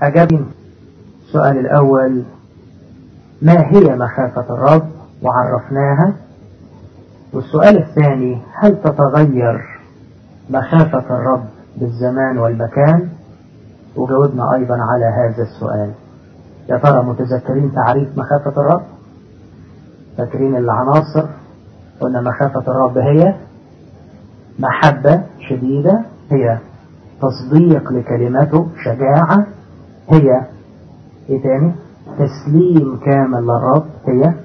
أجاب السؤال الأول ما هي مخافة الرب وعرفناها والسؤال الثاني هل تتغير مخافة الرب بالزمان والمكان وجاوبنا أيضا على هذا السؤال يا ترى متذكرين تعريف مخافة الرب فاكرين العناصر قلنا مخافة الرب هي محبة شديدة هي تصديق لكلمته شجاعة هي ايه تاني تسليم كامل للرب هي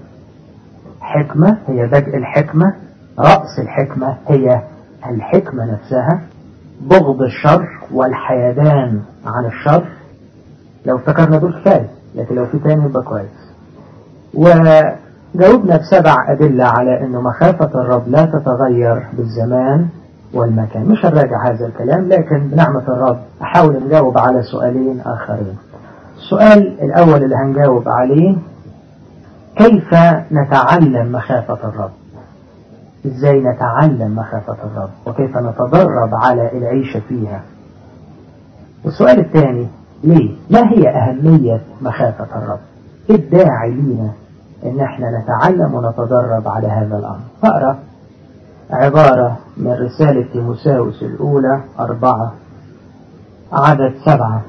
حكمة هي بدء الحكمة رأس الحكمة هي الحكمة نفسها بغض الشر والحيدان عن الشر لو افتكرنا دول كفاية لكن لو في تاني يبقى كويس وجاوبنا بسبع أدلة على أنه مخافة الرب لا تتغير بالزمان والمكان مش هنراجع هذا الكلام لكن بنعمة الرب أحاول نجاوب على سؤالين آخرين السؤال الأول اللي هنجاوب عليه كيف نتعلم مخافة الرب ازاي نتعلم مخافة الرب وكيف نتدرب على العيش فيها والسؤال الثاني ليه ما هي أهمية مخافة الرب ايه الداعي لينا ان احنا نتعلم ونتدرب على هذا الامر فأرى عبارة من رسالة تيموساوس الأولى أربعة عدد سبعة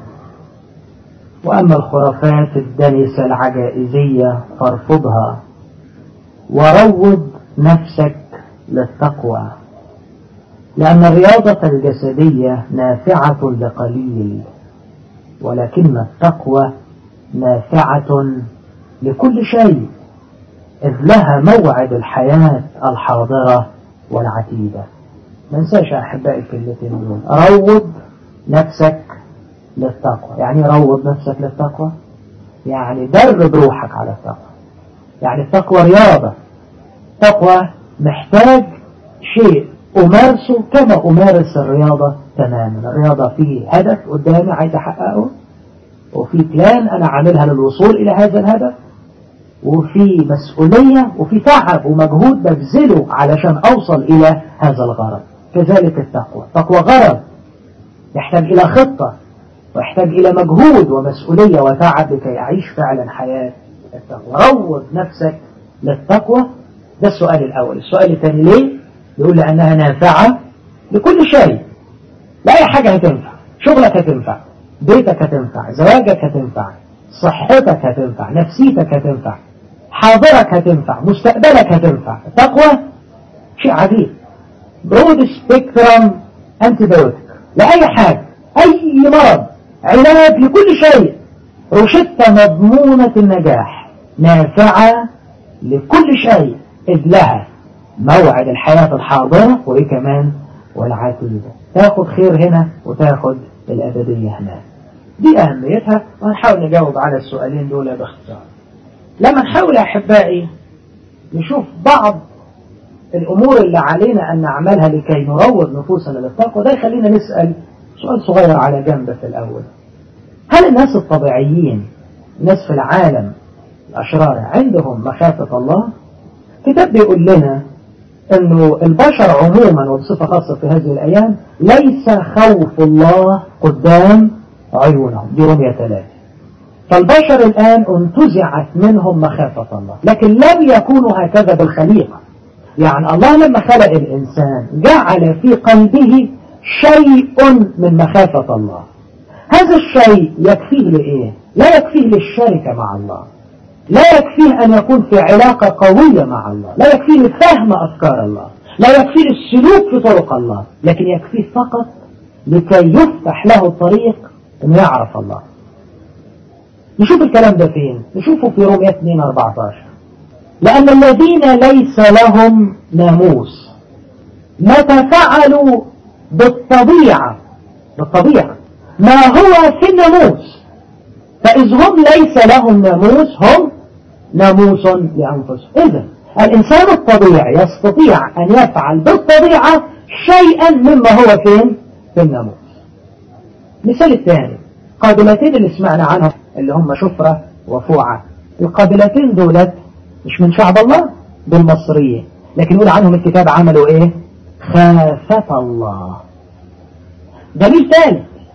وأما الخرافات الدنسة العجائزية فارفضها وروض نفسك للتقوى لأن الرياضة الجسدية نافعة لقليل ولكن التقوى نافعة لكل شيء إذ لها موعد الحياة الحاضرة والعتيدة ما ننساش أحبائي الكلمتين دول روض نفسك للتقوى يعني روض نفسك للتقوى يعني درب روحك على التقوى يعني التقوى رياضة التقوى محتاج شيء أمارسه كما أمارس الرياضة تماما الرياضة فيه هدف قدامي عايز أحققه وفي بلان أنا عاملها للوصول إلى هذا الهدف وفي مسؤولية وفي تعب ومجهود ببذله علشان أوصل إلى هذا الغرض كذلك التقوى تقوى غرض يحتاج إلى خطة ويحتاج إلى مجهود ومسؤولية وتعب لكي أعيش فعلا حياة التقوى روض نفسك للتقوى ده السؤال الأول السؤال الثاني ليه؟ يقول لأنها نافعة لكل شيء لأي حاجة هتنفع شغلك هتنفع بيتك هتنفع زواجك هتنفع صحتك هتنفع نفسيتك هتنفع حاضرك هتنفع مستقبلك هتنفع التقوى شيء عجيب برود سبيكترم انتيبيوتيك لأي حاجة أي مرض علاج لكل شيء روشتة مضمونة النجاح نافعة لكل شيء إذ لها موعد الحياة الحاضرة وإيه كمان والعتيدة تاخد خير هنا وتاخد الأبدية هناك دي أهميتها وهنحاول نجاوب على السؤالين دول باختصار لما نحاول يا أحبائي نشوف بعض الأمور اللي علينا أن نعملها لكي نروض نفوسنا للتقوى ده يخلينا نسأل سؤال صغير على جنب في الأول هل الناس الطبيعيين الناس في العالم الأشرار عندهم مخافة الله كتاب بيقول لنا أنه البشر عموما وبصفة خاصة في هذه الأيام ليس خوف الله قدام عيونهم دي رمية ثلاثة فالبشر الآن انتزعت منهم مخافة الله لكن لم يكونوا هكذا بالخليقة يعني الله لما خلق الإنسان جعل في قلبه شيء من مخافة الله هذا الشيء يكفيه لإيه؟ لا يكفيه للشركة مع الله لا يكفيه أن يكون في علاقة قوية مع الله لا يكفيه لفهم أفكار الله لا يكفيه للسلوك في طرق الله لكن يكفيه فقط لكي يفتح له الطريق أن يعرف الله نشوف الكلام ده فين نشوفه في رومية 2 14 لأن الذين ليس لهم ناموس متى فعلوا بالطبيعة بالطبيعة ما هو في الناموس فإذ هم ليس لهم ناموس هم ناموس لأنفسهم إذا الإنسان الطبيعي يستطيع أن يفعل بالطبيعة شيئا مما هو فين في الناموس مثال الثاني قابلتين اللي سمعنا عنهم اللي هم شفرة وفوعة القابلتين دولت مش من شعب الله دول مصريين لكن يقول عنهم الكتاب عملوا ايه خافة الله دليل ثالث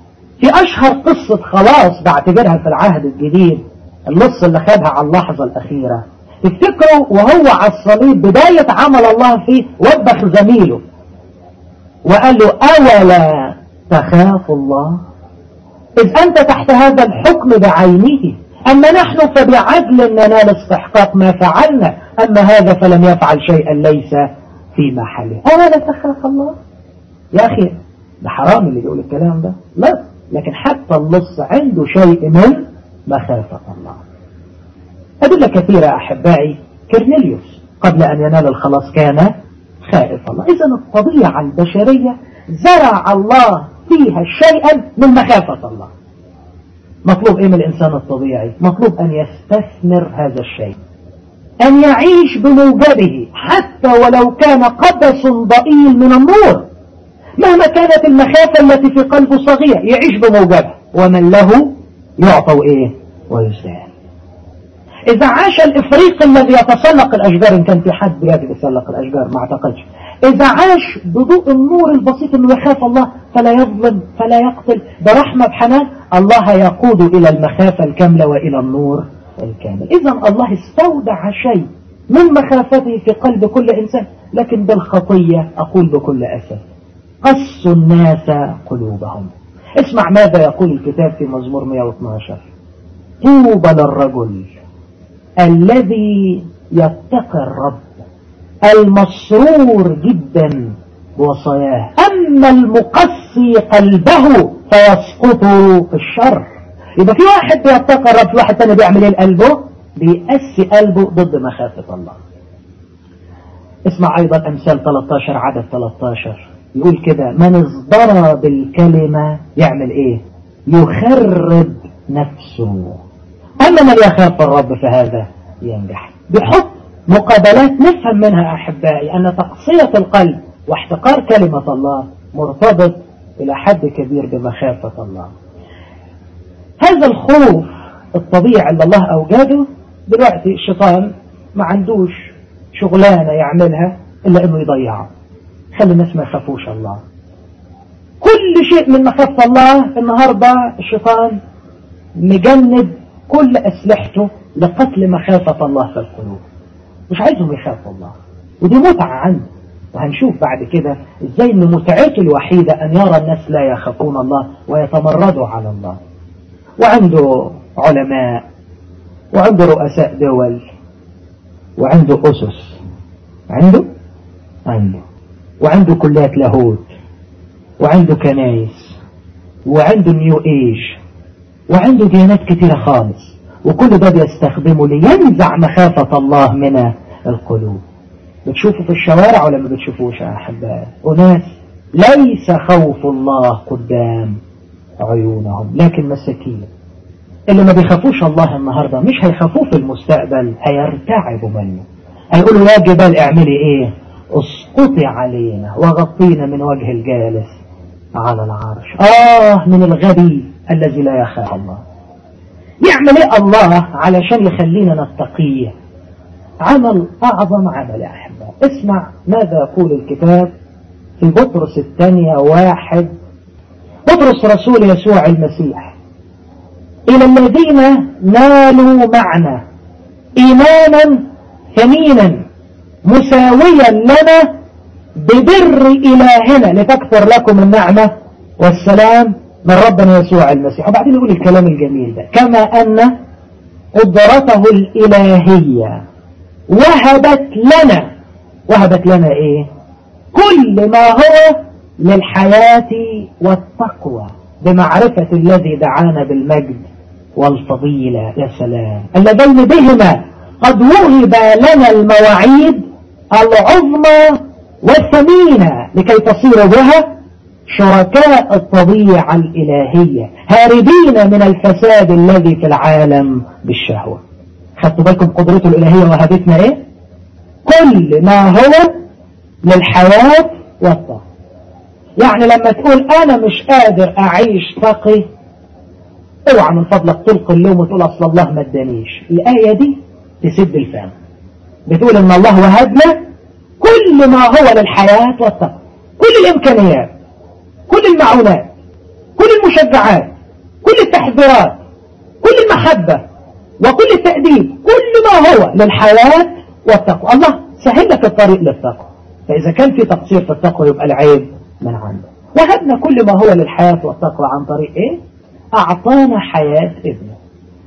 في أشهر قصة خلاص بعتبرها في العهد الجديد النص اللي خدها على اللحظة الأخيرة تفتكروا وهو على الصليب بداية عمل الله فيه وبخ زميله وقال له أولا تخاف الله إذ أنت تحت هذا الحكم بعينه أما نحن فبعدل ننال استحقاق ما فعلنا أما هذا فلم يفعل شيئا ليس في محله أولا تخاف الله يا أخي ده حرام اللي يقول الكلام ده لا لكن حتى اللص عنده شيء من مخافة الله أدلة كثيرة أحبائي كرنيليوس قبل أن ينال الخلاص كان خائف الله إذا الطبيعة البشرية زرع الله فيها شيئا من مخافة الله مطلوب إيه من الإنسان الطبيعي مطلوب أن يستثمر هذا الشيء أن يعيش بموجبه حتى ولو كان قدس ضئيل من النور مهما كانت المخافة التي في قلبه صغيرة يعيش بموجبها ومن له يعطوا إيه ويزداد إذا عاش الإفريق الذي يتسلق الأشجار إن كان في حد بيقدر يتسلق الأشجار ما أعتقدش إذا عاش بضوء النور البسيط أنه يخاف الله فلا يظلم فلا يقتل برحمة بحنان الله يقود إلى المخافة الكاملة وإلى النور الكامل إذا الله استودع شيء من مخافته في قلب كل إنسان لكن بالخطية أقول بكل أسف قصوا الناس قلوبهم اسمع ماذا يقول الكتاب في مزمور 112 طوبى للرجل الذي يتقي الرب المسرور جدا بوصاياه أما المقصي قلبه فيسقط في الشر يبقى في واحد بيتقي الرب في واحد تاني بيعمل ايه لقلبه بيأسي قلبه ضد مخافة الله اسمع أيضا أمثال 13 عدد 13 يقول كده من ازدرى بالكلمة يعمل ايه يخرب نفسه أما من يخاف الرب فهذا ينجح بحط مقابلات نفهم منها أحبائي أن تقصية القلب واحتقار كلمة الله مرتبط إلى حد كبير بمخافة الله هذا الخوف الطبيعي اللي الله أوجده دلوقتي الشيطان ما عندوش شغلانة يعملها إلا إنه يضيعه خلي الناس ما يخافوش الله كل شيء من مخافة الله النهاردة الشيطان مجند كل أسلحته لقتل مخافة الله في القلوب مش عايزهم يخافوا الله ودي متعة عنده وهنشوف بعد كده ازاي ان متعته الوحيدة ان يرى الناس لا يخافون الله ويتمردوا على الله وعنده علماء وعنده رؤساء دول وعنده أسس عنده عنده وعنده كليات لاهوت وعنده كنايس وعنده نيو ايج وعنده ديانات كتيرة خالص وكل ده بيستخدمه لينزع مخافة الله من القلوب بتشوفوا في الشوارع ولا ما بتشوفوش يا أحباء أناس ليس خوف الله قدام عيونهم لكن مساكين اللي ما بيخافوش الله النهاردة مش هيخافوه في المستقبل هيرتعبوا منه هيقولوا يا جبال اعملي ايه اسقطي علينا وغطينا من وجه الجالس على العرش آه من الغبي الذي لا يخاف الله يعمل ايه الله علشان يخلينا نتقيه عمل أعظم عمل يا أحباء اسمع ماذا يقول الكتاب في بطرس الثانية واحد بطرس رسول يسوع المسيح إلى الذين نالوا معنا إيمانا ثمينا مساويا لنا ببر إلهنا لتكثر لكم النعمة والسلام من ربنا يسوع المسيح وبعدين يقول الكلام الجميل ده كما أن قدرته الإلهية وهبت لنا وهبت لنا إيه كل ما هو للحياة والتقوى بمعرفة الذي دعانا بالمجد والفضيلة يا سلام اللذين بهما قد وهب لنا المواعيد العظمى والثمينة لكي تصير بها شركاء الطبيعة الإلهية هاربين من الفساد الذي في العالم بالشهوة خدتوا بالكم قدرته الإلهية وهبتنا إيه كل ما هو للحياة والطاقة يعني لما تقول أنا مش قادر أعيش تقي اوعى من فضلك تلقي اللوم وتقول أصل الله ما ادانيش الآية دي تسد الفهم بتقول إن الله وهبنا كل ما هو للحياة والتقوى كل الإمكانيات كل المعونات كل المشجعات كل التحذيرات كل المحبة وكل التأديب كل ما هو للحياة والتقوى الله سهل لك الطريق للتقوى فإذا كان في تقصير في التقوى يبقى العيب من عنده وهبنا كل ما هو للحياة والتقوى عن طريق إيه؟ أعطانا حياة ابنه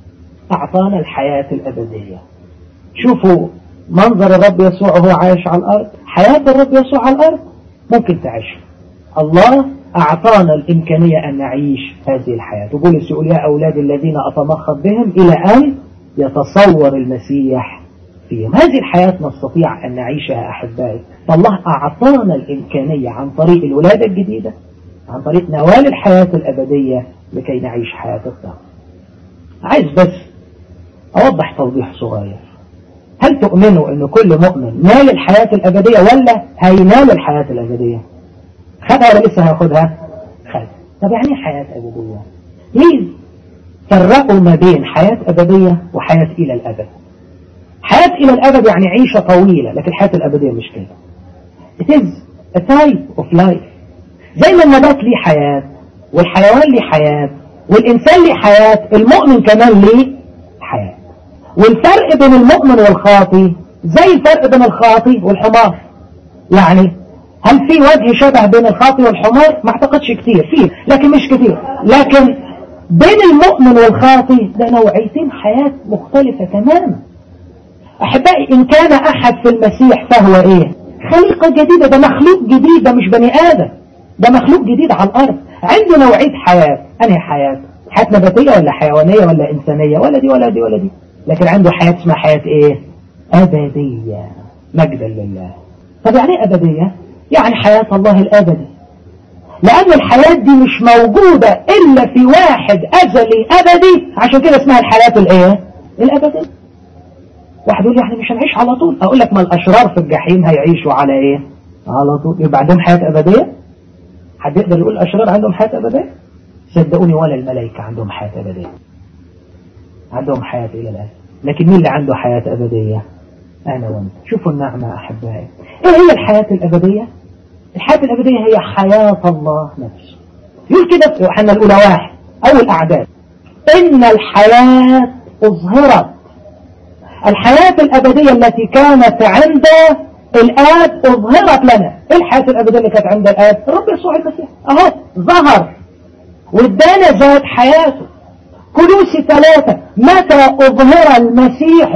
أعطانا الحياة الأبدية شوفوا منظر الرب يسوع وهو عايش على الأرض حياة الرب يسوع على الأرض ممكن تعيش الله أعطانا الإمكانية أن نعيش هذه الحياة وبولس يقول يا أولاد الذين أتمخض بهم إلى أن يتصور المسيح فيهم هذه الحياة نستطيع أن نعيشها أحبائي فالله أعطانا الإمكانية عن طريق الولادة الجديدة عن طريق نوال الحياة الأبدية لكي نعيش حياة الدهر عايز بس أوضح توضيح صغير هل تؤمنوا أن كل مؤمن نال الحياة الأبدية ولا هينال الحياة الأبدية خدها ولا لسه هياخدها خد طب يعني حياة أبدية ليه فرقوا ما بين حياة أبدية وحياة إلى الأبد حياة إلى الأبد يعني عيشة طويلة لكن الحياة الأبدية مش كده it is a type of life زي ما النبات ليه حياة والحيوان ليه حياة والإنسان ليه حياة المؤمن كمان ليه حياة والفرق بين المؤمن والخاطي زي الفرق بين الخاطي والحمار يعني هل في وجه شبه بين الخاطي والحمار ما اعتقدش كتير فيه لكن مش كتير لكن بين المؤمن والخاطي ده نوعيتين حياة مختلفة تماما أحبائي إن كان أحد في المسيح فهو إيه خليقة جديدة ده مخلوق جديد ده مش بني آدم ده مخلوق جديد على الأرض عنده نوعية حياة أنهي حياة حياة نباتية ولا حيوانية ولا إنسانية ولا دي ولا دي ولا دي لكن عنده حياة اسمها حياة إيه أبدية مجدا لله طب يعني إيه أبدية يعني حياة الله الأبدي لأن الحياة دي مش موجودة إلا في واحد أزلي أبدي عشان كده اسمها الحياة الإيه الأبدية واحد يقول يعني مش هنعيش على طول أقول لك ما الأشرار في الجحيم هيعيشوا على إيه على طول يبقى عندهم حياة أبدية حد يقدر يقول الأشرار عندهم حياة أبدية صدقوني ولا الملائكة عندهم حياة أبدية عندهم حياة إلى الآن لكن مين اللي عنده حياة أبدية أنا وأنت شوفوا النعمة أحبائي إيه هي الحياة الأبدية الحياة الأبدية هي حياة الله نفسه يقول كده في يوحنا الأولى واحد أول أعداد إن الحياة أظهرت الحياة الأبدية التي كانت عند الآب أظهرت لنا إيه الحياة الأبدية اللي كانت عند الآب الرب يسوع المسيح أهو ظهر وادانا ذات حياته كلوسي ثلاثة متى أظهر المسيح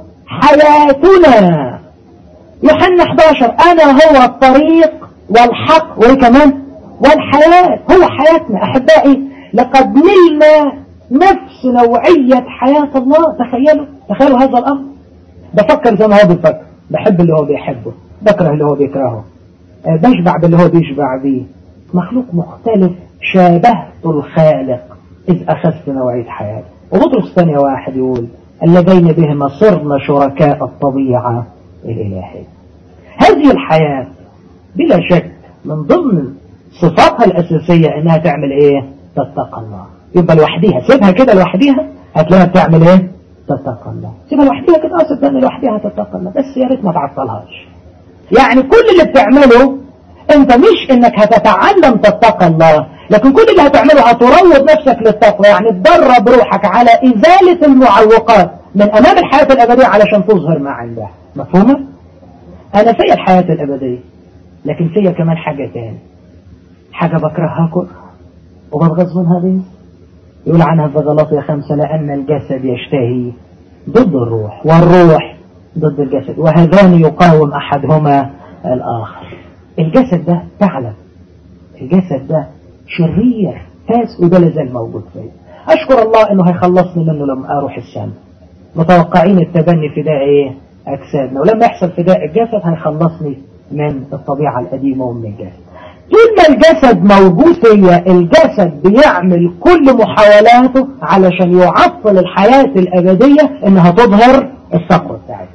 حياتنا يوحنا 11 أنا هو الطريق والحق وكمان والحياة هو حياتنا أحبائي لقد نلنا نفس نوعية حياة الله تخيلوا تخيلوا هذا الأمر بفكر زي ما هو بيفكر بحب اللي هو بيحبه بكره اللي هو بيكرهه بشبع باللي هو بيشبع بيه مخلوق مختلف شابهت الخالق إذ أخذت نوعية حياته وبطرس ثانية واحد يقول اللذين بهما صرنا شركاء الطبيعة الإلهية هذه الحياة بلا شك من ضمن صفاتها الأساسية إنها تعمل إيه تتقى الله يبقى لوحديها سيبها كده لوحديها هتلاقيها بتعمل إيه تتقى الله سيبها لوحديها كده أصلا إن لوحديها تتقى الله بس يا ريت ما تعطلهاش يعني كل اللي بتعمله انت مش انك هتتعلم تتقى الله لكن كل اللي هتعمله هتروض نفسك للتقوى يعني تدرب روحك على إزالة المعوقات من أمام الحياة الأبدية علشان تظهر ما عندها مفهومة؟ أنا فيا الحياة الأبدية لكن فيا كمان حاجة تاني حاجة بكرهها كره وبتغض منها ليه؟ يقول عنها في غلطية خمسة لأن الجسد يشتهي ضد الروح والروح ضد الجسد وهذان يقاوم أحدهما الآخر الجسد ده تعلم الجسد ده شرير فاس وده لازال موجود فيه أشكر الله أنه هيخلصني منه لما أروح السماء متوقعين التبني فداء إيه أجسادنا ولما يحصل فداء الجسد هيخلصني من الطبيعة القديمة ومن الجسد طول ما الجسد موجود فيا الجسد بيعمل كل محاولاته علشان يعطل الحياة الأبدية إنها تظهر التقوى بتاعتي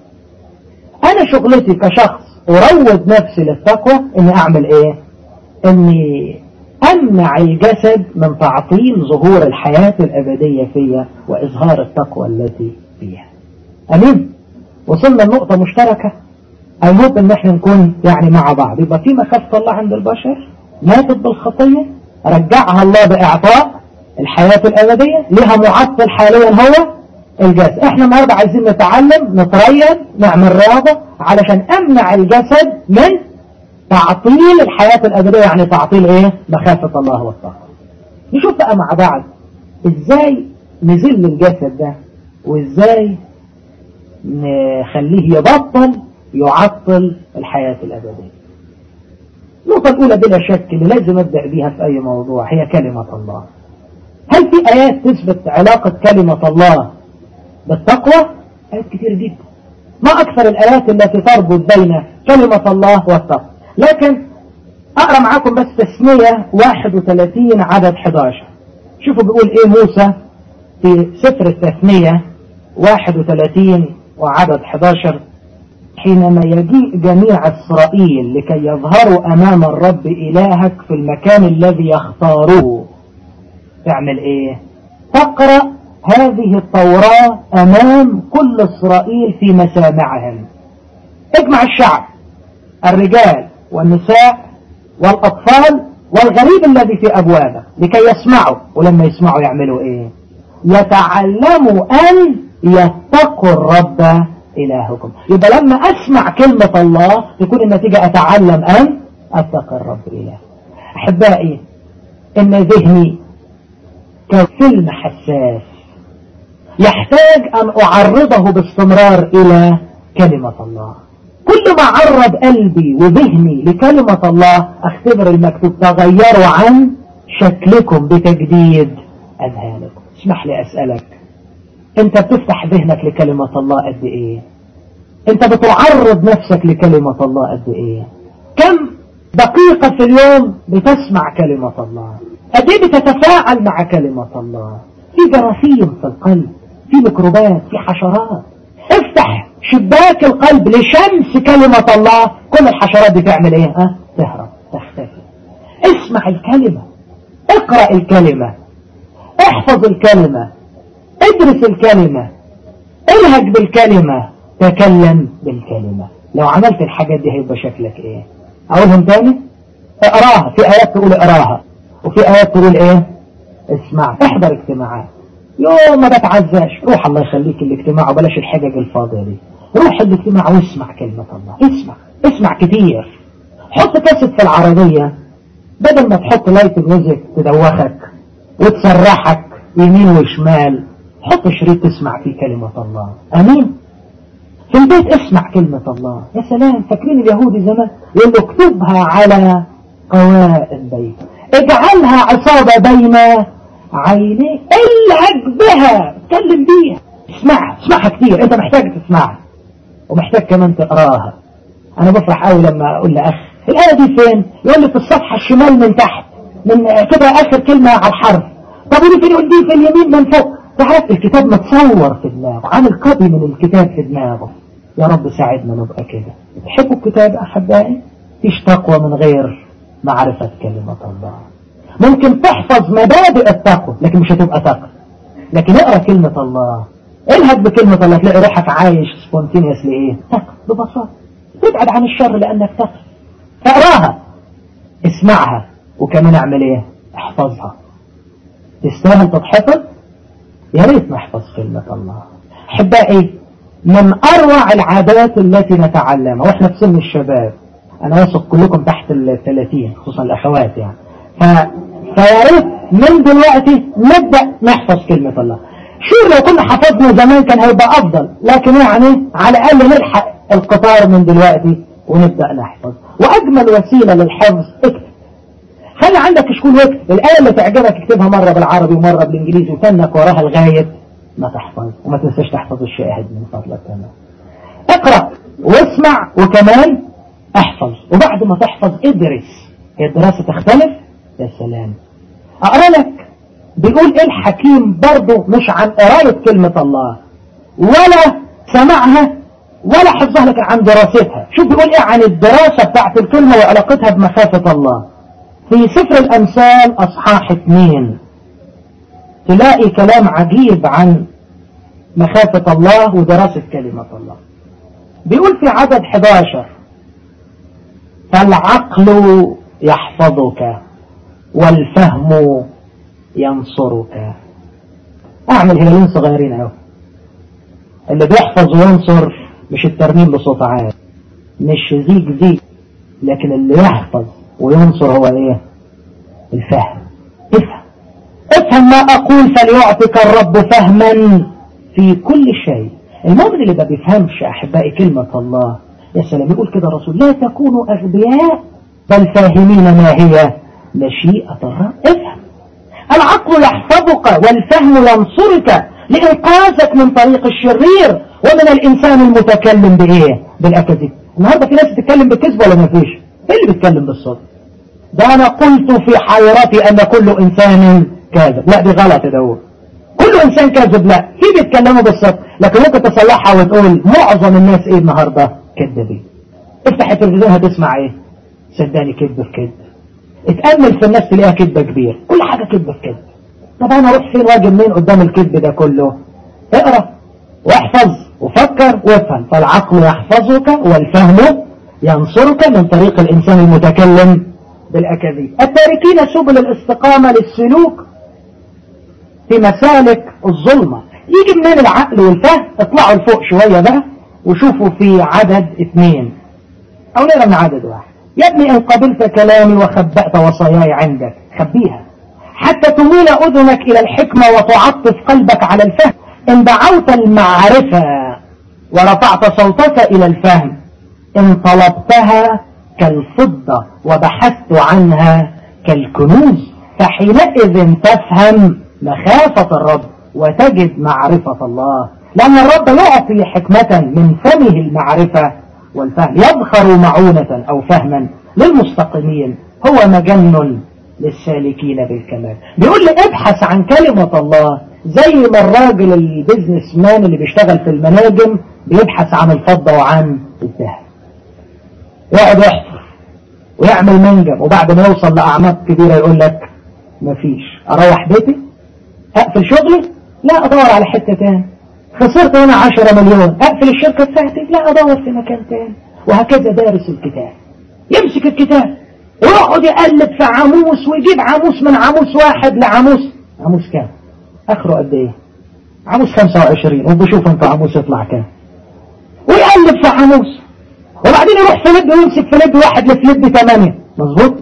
أنا شغلتي كشخص أروض نفسي للتقوى إني أعمل إيه؟ إني أمنع الجسد من تعطيل ظهور الحياة الأبدية فيا وإظهار التقوى التي فيها أمين وصلنا لنقطة مشتركة المهم ان احنا نكون يعني مع بعض يبقى في مخافة الله عند البشر ماتت بالخطية رجعها الله بإعطاء الحياة الأبدية لها معطل حاليا هو الجسد احنا النهارده عايزين نتعلم نتريض نعمل رياضة علشان امنع الجسد من تعطيل الحياة الأبدية يعني تعطيل ايه مخافة الله والطاقة نشوف بقى مع بعض ازاي نزل الجسد ده وازاي نخليه يبطل يعطل الحياة الأبدية النقطة الأولى بلا شك اللي لازم أبدأ بيها في أي موضوع هي كلمة الله هل في آيات تثبت علاقة كلمة الله بالتقوى؟ آيات كتير جدا ما أكثر الآيات التي تربط بين كلمة الله والتقوى لكن أقرأ معاكم بس تسمية 31 عدد 11 شوفوا بيقول إيه موسى في سفر التثنية 31 وعدد 11 حينما يجيء جميع إسرائيل لكي يظهروا أمام الرب إلهك في المكان الذي يختاروه تعمل إيه تقرأ هذه التوراة أمام كل إسرائيل في مسامعهم اجمع الشعب الرجال والنساء والأطفال والغريب الذي في أبوابه لكي يسمعوا ولما يسمعوا يعملوا إيه يتعلموا أن يتقوا الرب إلهكم يبقى لما أسمع كلمة الله تكون النتيجة أتعلم أن أتقى الرب إله أحبائي إن ذهني كفيلم حساس يحتاج أن أعرضه باستمرار إلى كلمة الله كل ما عرض قلبي وذهني لكلمة الله اختبر المكتوب تغيروا عن شكلكم بتجديد أذهانكم اسمح لي أسألك انت بتفتح ذهنك لكلمة الله قد ايه انت بتعرض نفسك لكلمة الله قد ايه كم دقيقة في اليوم بتسمع كلمة الله قد ايه بتتفاعل مع كلمة الله في جراثيم في القلب في ميكروبات في حشرات افتح شباك القلب لشمس كلمة الله كل الحشرات دي تعمل ايه ها تهرب تختفي اسمع الكلمة اقرأ الكلمة احفظ الكلمة ادرس الكلمة الهج بالكلمة تكلم بالكلمة لو عملت الحاجات دي هيبقى شكلك ايه اقولهم تاني اقراها في ايات تقول اقراها وفي ايات تقول ايه اسمع احضر اجتماعات يوم ما بتعزاش روح الله يخليك الاجتماع وبلاش الحجج الفاضية دي روح الاجتماع واسمع كلمة الله اسمع اسمع كتير حط كاسيت في العربية بدل ما تحط لايت ميوزك تدوخك وتسرحك يمين وشمال حط شريط تسمع فيه كلمة الله امين في البيت اسمع كلمة الله يا سلام فاكرين اليهودي زمان يقول له اكتبها على قوائم بيت اجعلها عصابة بين عينيك الهج بها اتكلم بيها اسمعها اسمعها كتير انت محتاج تسمعها ومحتاج كمان تقراها انا بفرح قوي لما اقول لاخ الايه دي فين يقول لي في الصفحه الشمال من تحت من كده اخر كلمه على الحرف طب ودي فين يقول دي في اليمين من فوق تعرف الكتاب متصور في دماغه عامل كوبي من الكتاب في دماغه يا رب ساعدنا نبقى كده تحبوا الكتاب احبائي فيش تقوى من غير معرفه كلمه الله ممكن تحفظ مبادئ التقوى لكن مش هتبقى تقوى لكن اقرا كلمة الله الهج بكلمة الله تلاقي روحك عايش سبونتينيوس لايه تقوى ببساطة تبعد عن الشر لانك تقوى اقراها اسمعها وكمان اعمل ايه احفظها تستاهل تتحفظ يا ريت نحفظ كلمة الله احبائي من اروع العادات التي نتعلمها واحنا في سن الشباب انا واثق كلكم تحت ال 30 خصوصا الاخوات يعني ف... فيا ريت من دلوقتي نبدأ نحفظ كلمة الله شو لو كنا حفظنا زمان كان هيبقى أفضل لكن يعني على الأقل نلحق القطار من دلوقتي ونبدأ نحفظ وأجمل وسيلة للحفظ اكتب خلي عندك كشكول واكتب الآية اللي تعجبك اكتبها مرة بالعربي ومرة بالإنجليزي وتنك وراها لغاية ما تحفظ وما تنساش تحفظ الشاهد من فضلك كمان اقرأ واسمع وكمان احفظ وبعد ما تحفظ ادرس هي الدراسة تختلف يا سلام اقرا لك بيقول ايه الحكيم برضه مش عن قراية كلمة الله ولا سمعها ولا حفظها لك عن دراستها شوف بيقول ايه عن الدراسة بتاعت الكلمة وعلاقتها بمخافة الله في سفر الامثال اصحاح اتنين تلاقي كلام عجيب عن مخافة الله ودراسة كلمة الله بيقول في عدد 11 فالعقل يحفظك والفهم ينصرك اعمل هلالين صغيرين اهو اللي بيحفظ وينصر مش الترميم بصوت عالي مش زيك زيك لكن اللي يحفظ وينصر هو ايه الفهم افهم افهم ما اقول فليعطيك الرب فهما في كل شيء المؤمن اللي ما بيفهمش احبائي كلمة الله يا سلام يقول كده الرسول لا تكونوا اغبياء بل فاهمين ما هي مشيئة الرب افهم العقل يحفظك والفهم ينصرك لإنقاذك من طريق الشرير ومن الإنسان المتكلم بإيه بالأكاذيب النهاردة في ناس بتتكلم بالكذب ولا ما فيش ايه اللي بيتكلم بالصدق ده انا قلت في حيرتي ان كل انسان كاذب لا دي غلط ده كل انسان كاذب لا في بيتكلموا بالصدق لكن ممكن تصلحها وتقول معظم الناس ايه النهارده كذابين افتح التلفزيون هتسمع ايه صدقني كذب في كذب اتامل في الناس تلاقيها كذبه كبير كل حاجه كذبه في كذب طب انا اروح فين واجي منين قدام الكذب ده كله اقرا واحفظ وفكر وافهم فالعقل يحفظك والفهم ينصرك من طريق الإنسان المتكلم بالأكاذيب التاركين سبل الاستقامة للسلوك في مسالك الظلمة يجي منين العقل والفهم اطلعوا لفوق شوية بقى وشوفوا في عدد اثنين أو نرى من عدد واحد يا ابني إن قبلت كلامي وخبأت وصاياي عندك خبيها حتى تميل أذنك إلى الحكمة وتعطف قلبك على الفهم إن دعوت المعرفة ورفعت صوتك إلى الفهم إن طلبتها كالفضة وبحثت عنها كالكنوز فحينئذ تفهم مخافة الرب وتجد معرفة الله لأن الرب يعطي حكمة من فمه المعرفة والفهم يبخر معونة أو فهما للمستقيمين هو مجن للسالكين بالكمال بيقول لي ابحث عن كلمة الله زي ما الراجل البيزنس مان اللي بيشتغل في المناجم بيبحث عن الفضة وعن الذهب يقعد يحفر ويعمل منجم وبعد ما يوصل لأعماق كبيرة يقول لك مفيش أروح بيتي أقفل شغلي لا أدور على حتة تاني خسرت هنا 10 مليون أقفل الشركة بتاعتي لا أدور في مكان تاني وهكذا دارس الكتاب يمسك الكتاب ويقعد يقلب في عاموس ويجيب عاموس من عاموس واحد لعاموس عاموس كام اخره قد ايه عاموس 25 وبشوف انت عاموس يطلع كام ويقلب في عاموس وبعدين يروح فليب ويمسك فليب واحد لفليب 8 مظبوط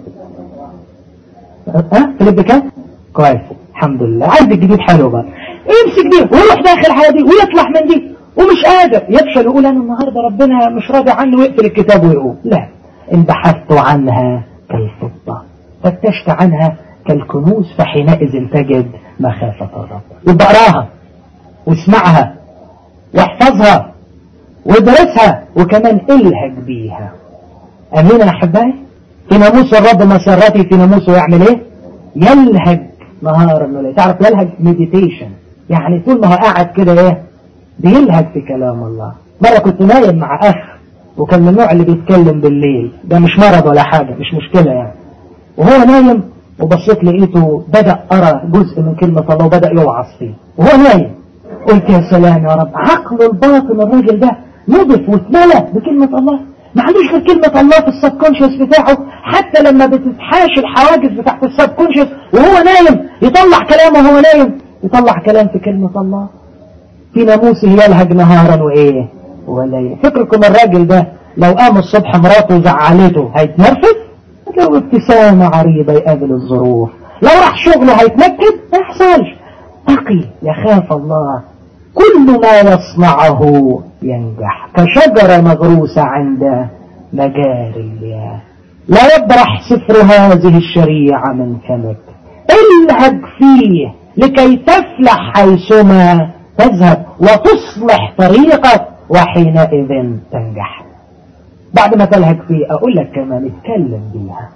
ها فليب كام كويس الحمد لله عايز الجديد حلو بقى يمسك دي ويروح داخل على دي ويطلع من دي ومش قادر يفشل ويقول انا النهارده ربنا مش راضي عني ويقفل الكتاب ويقول لا ان بحثت عنها كالفضة فتشت عنها كالكنوز فحينئذ تجد مخافة الرب يبقى اقراها واسمعها واحفظها وادرسها وكمان الهج بيها امين يا احبائي في ناموس الرب مسرتي في ناموسه يعمل ايه يلهج نهارا وليلا تعرف يلهج مديتيشن يعني طول ما هو قاعد كده ايه بيلهج في كلام الله مرة كنت نايم مع اخ وكان من النوع اللي بيتكلم بالليل ده مش مرض ولا حاجة مش مشكلة يعني وهو نايم وبصيت لقيته بدأ أرى جزء من كلمة الله وبدأ يوعظ فيه وهو نايم قلت يا سلام يا رب عقل الباطن الراجل ده نضف واتملى بكلمة الله ما عندوش غير كلمة الله في السبكونشس بتاعه حتى لما بتتحاش الحواجز بتاعت السبكونشس وهو نايم يطلع كلامه وهو نايم يطلع كلام في كلمة الله في ناموسه يلهج نهارا وايه ولا فكركم الراجل ده لو قام الصبح مراته زعلته هيتنرفز لو ابتسامة عريضة يقابل الظروف لو راح شغله هيتنكد ما يحصلش تقي يخاف الله كل ما يصنعه ينجح كشجرة مغروسة عند مجاري المياه لا يبرح سفر هذه الشريعة من فمك الهج فيه لكي تفلح حيثما تذهب وتصلح طريقك وحينئذ تنجح بعد ما تلهج فيه أقول لك كمان اتكلم بيها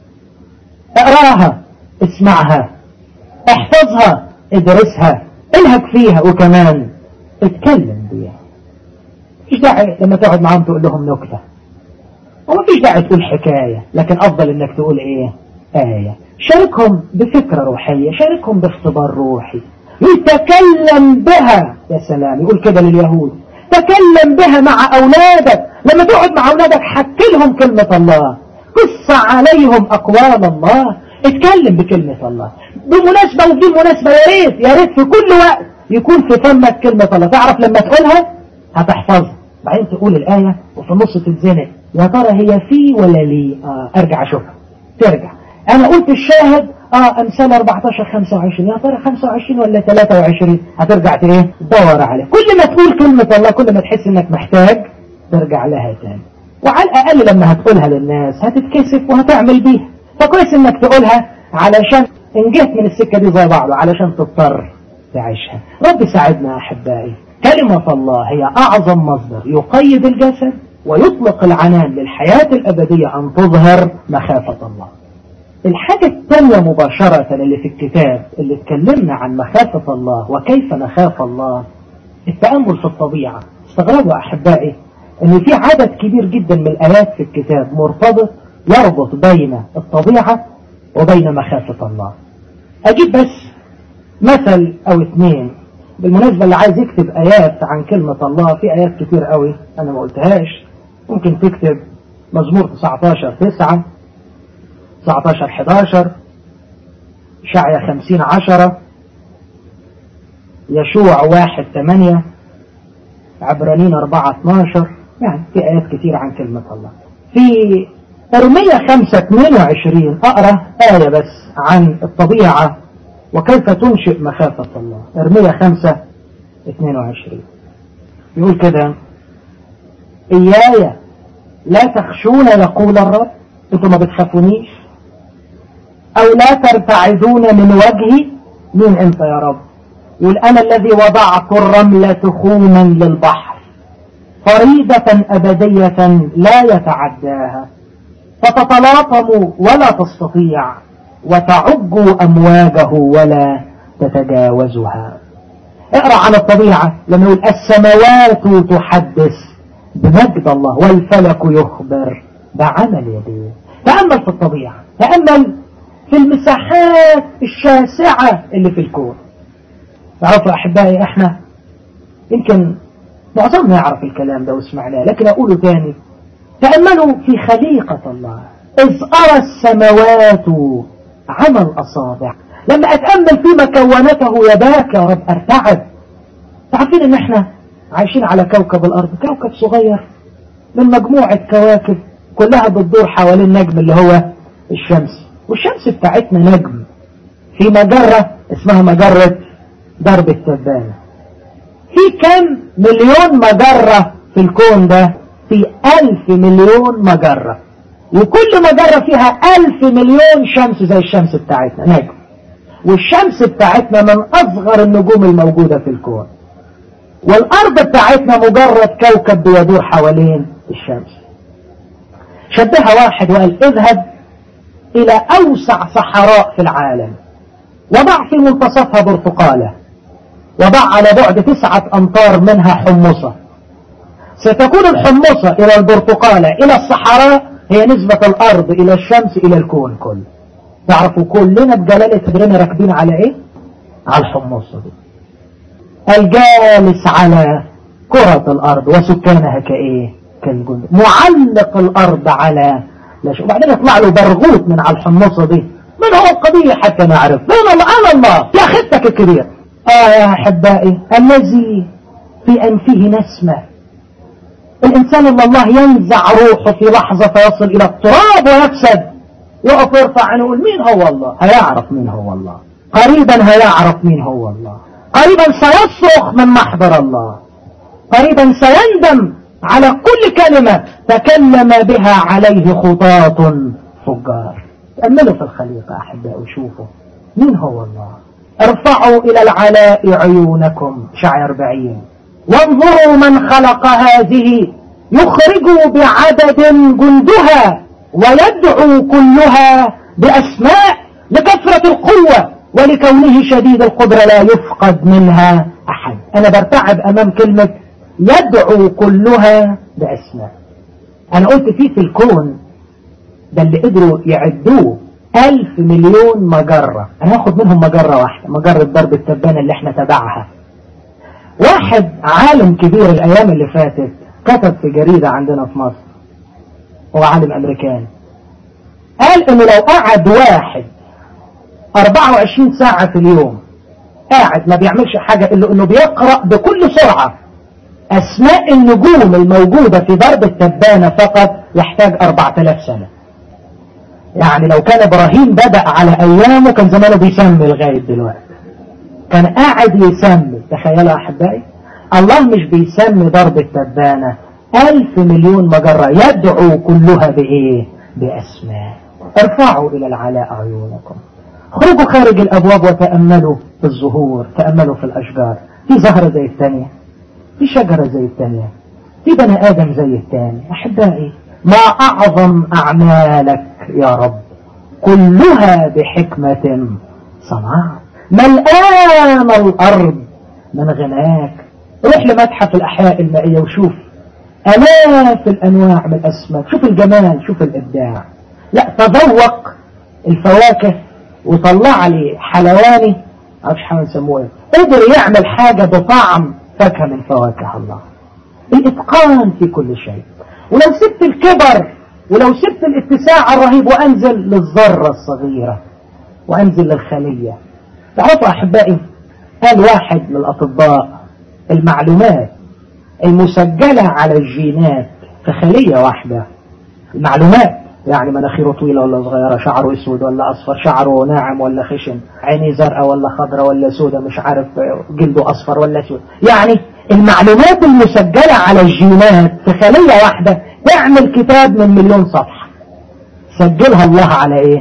اقراها اسمعها احفظها ادرسها الهج فيها وكمان اتكلم بيها مفيش داعي لما تقعد معاهم تقول لهم نكتة ومفيش داعي تقول حكاية لكن أفضل إنك تقول إيه آية شاركهم بفكرة روحية شاركهم باختبار روحي يتكلم بها يا سلام يقول كده لليهود تكلم بها مع أولادك لما تقعد مع أولادك حكي لهم كلمة الله قص عليهم أقوال الله اتكلم بكلمة الله بمناسبة ودي مناسبة يا ريت يا ريت في كل وقت يكون في فمك كلمة الله تعرف لما تقولها هتحفظها بعدين تقول الآية وفي النص تتزنق يا ترى هي في ولا لي آه ارجع اشوفها ترجع انا قلت الشاهد اه امثال 14 25 يا ترى 25 ولا 23 هترجع ايه تدور عليه كل ما تقول كلمة الله كل ما تحس انك محتاج ترجع لها تاني وعلى الاقل لما هتقولها للناس هتتكسف وهتعمل بيها فكويس انك تقولها علشان ان جيت من السكة دي زي بعض علشان تضطر تعيشها رب ساعدنا احبائي كلمة الله هي اعظم مصدر يقيد الجسد ويطلق العنان للحياة الابدية ان تظهر مخافة الله الحاجة الثانية مباشرة اللي في الكتاب اللي اتكلمنا عن مخافة الله وكيف نخاف الله التأمل في الطبيعة استغربوا أحبائي أن في عدد كبير جدا من الآيات في الكتاب مرتبط يربط بين الطبيعة وبين مخافة الله أجيب بس مثل أو اثنين بالمناسبة اللي عايز يكتب آيات عن كلمة الله في آيات كتير قوي أنا ما قلتهاش ممكن تكتب مزمور 19 9 19 11 شعية 50 10 يشوع 1 8 عبرانين 4 12 يعني في آيات كتير عن كلمة الله في أرمية 5 22 أقرأ آية بس عن الطبيعة وكيف تنشئ مخافة الله أرمية 5 22 يقول كده إياي لا تخشون يقول الرب انتم ما بتخافونيش او لا ترتعدون من وجهي مين انت يا رب يقول انا الذي وضعت الرملة تخوما للبحر فريدة ابدية لا يتعداها فتتلاطم ولا تستطيع وتعج امواجه ولا تتجاوزها اقرأ عن الطبيعة لما يقول السماوات تحدث بمجد الله والفلك يخبر بعمل يديه تأمل في الطبيعة تأمل في المساحات الشاسعة اللي في الكون تعرفوا أحبائي احنا يمكن معظمنا يعرف الكلام ده واسمعناه لكن أقوله تاني تأملوا في خليقة الله إذ أرى السماوات عمل أصابع لما أتأمل في مكونته يداك يا رب أرتعد تعرفين إن احنا عايشين على كوكب الأرض كوكب صغير من مجموعة كواكب كلها بتدور حوالين نجم اللي هو الشمس والشمس بتاعتنا نجم في مجرة اسمها مجرة درب التبانة في كم مليون مجرة في الكون ده في ألف مليون مجرة وكل مجرة فيها ألف مليون شمس زي الشمس بتاعتنا نجم والشمس بتاعتنا من أصغر النجوم الموجودة في الكون والأرض بتاعتنا مجرد كوكب بيدور حوالين الشمس شبهها واحد وقال اذهب إلى أوسع صحراء في العالم وضع في منتصفها برتقالة وضع على بعد تسعة أمتار منها حمصة ستكون الحمصة إلى البرتقالة إلى الصحراء هي نسبة الأرض إلى الشمس إلى الكون كله تعرفوا كلنا بجلالة قدرنا راكبين على إيه؟ على الحمصة دي الجالس على كرة الأرض وسكانها كإيه؟ كالجند معلق الأرض على لا شيء وبعدين يطلع له برغوت من على الحمصة دي من هو القضية حتى نعرف من الله أنا الله يا خدتك الكبير آه يا أحبائي الذي في أنفه نسمة الإنسان اللي الله ينزع روحه في لحظة فيصل إلى التراب ويفسد يقف يرفع عنه يقول مين هو الله هيعرف مين هو الله قريبا هيعرف مين هو الله قريبا سيصرخ من محضر الله قريبا سيندم على كل كلمة تكلم بها عليه خطاة فجار تأملوا في الخليقة أحباء وشوفوا مين هو الله ارفعوا إلى العلاء عيونكم شعر بعين وانظروا من خلق هذه يخرج بعدد جندها ويدعو كلها بأسماء لكثرة القوة ولكونه شديد القدرة لا يفقد منها أحد أنا برتعب أمام كلمة يدعو كلها بأسماء أنا قلت فيه في الكون ده اللي قدروا يعدوه ألف مليون مجرة أنا هاخد منهم مجرة واحدة مجرة ضرب التبانة اللي احنا تبعها واحد عالم كبير الأيام اللي فاتت كتب في جريدة عندنا في مصر هو عالم أمريكاني قال إنه لو قعد واحد 24 ساعة في اليوم قاعد ما بيعملش حاجة إلا أنه بيقرأ بكل سرعة أسماء النجوم الموجودة في درب التبانة فقط يحتاج 4000 سنة يعني لو كان إبراهيم بدأ على أيامه كان زمانه بيسمي لغاية دلوقتي كان قاعد يسمي تخيلوا أحبائي الله مش بيسمي ضرب التبانة ألف مليون مجرة يدعو كلها بإيه بأسماء ارفعوا إلى العلاء عيونكم خرجوا خارج الأبواب وتأملوا في الزهور تأملوا في الأشجار في زهرة زي الثانية في شجرة زي الثانية في بني آدم زي الثاني أحبائي ما أعظم أعمالك يا رب كلها بحكمة صنعت ملآن الأرض من غناك روح لمتحف الأحياء المائية وشوف ألاف الأنواع من الأسماك شوف الجمال شوف الإبداع لا تذوق الفواكه وطلع لي حلواني معرفش حاجة يسموه ايه قدر يعمل حاجة بطعم فاكهة من فواكه الله الإتقان في كل شيء ولو سبت الكبر ولو سبت الاتساع الرهيب وأنزل للذرة الصغيرة وأنزل للخلية تعرفوا أحبائي قال واحد من الأطباء المعلومات المسجلة على الجينات في خلية واحدة المعلومات يعني مناخيره طويلة ولا صغيرة شعره اسود ولا اصفر شعره ناعم ولا خشن عينيه زرقاء ولا خضراء ولا سودة مش عارف جلده اصفر ولا اسود يعني المعلومات المسجلة على الجينات في خلية واحدة تعمل كتاب من مليون صفحة سجلها الله على ايه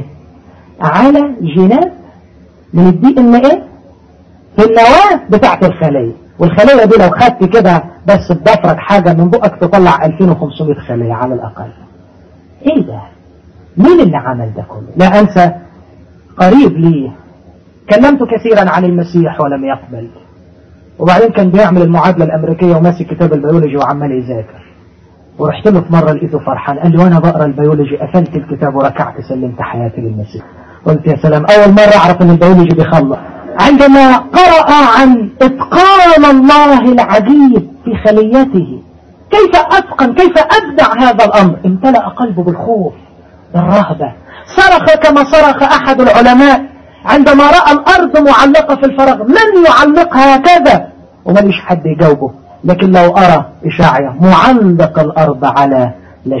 على جينات من الدي ان ايه في النواة بتاعت الخلية والخلية دي لو خدت كده بس بضفرك حاجة من بقك تطلع 2500 خلية على الأقل ايه ده مين اللي عمل ده كله لا أنسى قريب لي كلمت كثيرا عن المسيح ولم يقبل وبعدين كان بيعمل المعادلة الأمريكية وماسك كتاب البيولوجي وعمال يذاكر ورحت له في مرة لقيته فرحان قال لي وانا بقرا البيولوجي قفلت الكتاب وركعت سلمت حياتي للمسيح قلت يا سلام اول مرة اعرف ان البيولوجي بيخلص عندما قرأ عن اتقان الله العجيب في خليته كيف اتقن كيف ابدع هذا الامر امتلأ قلبه بالخوف بالرهبة صرخ كما صرخ احد العلماء عندما رأى الارض معلقة في الفراغ من يعلقها هكذا ومليش حد يجاوبه لكن لو أرى إشاعية معلق الأرض على ليش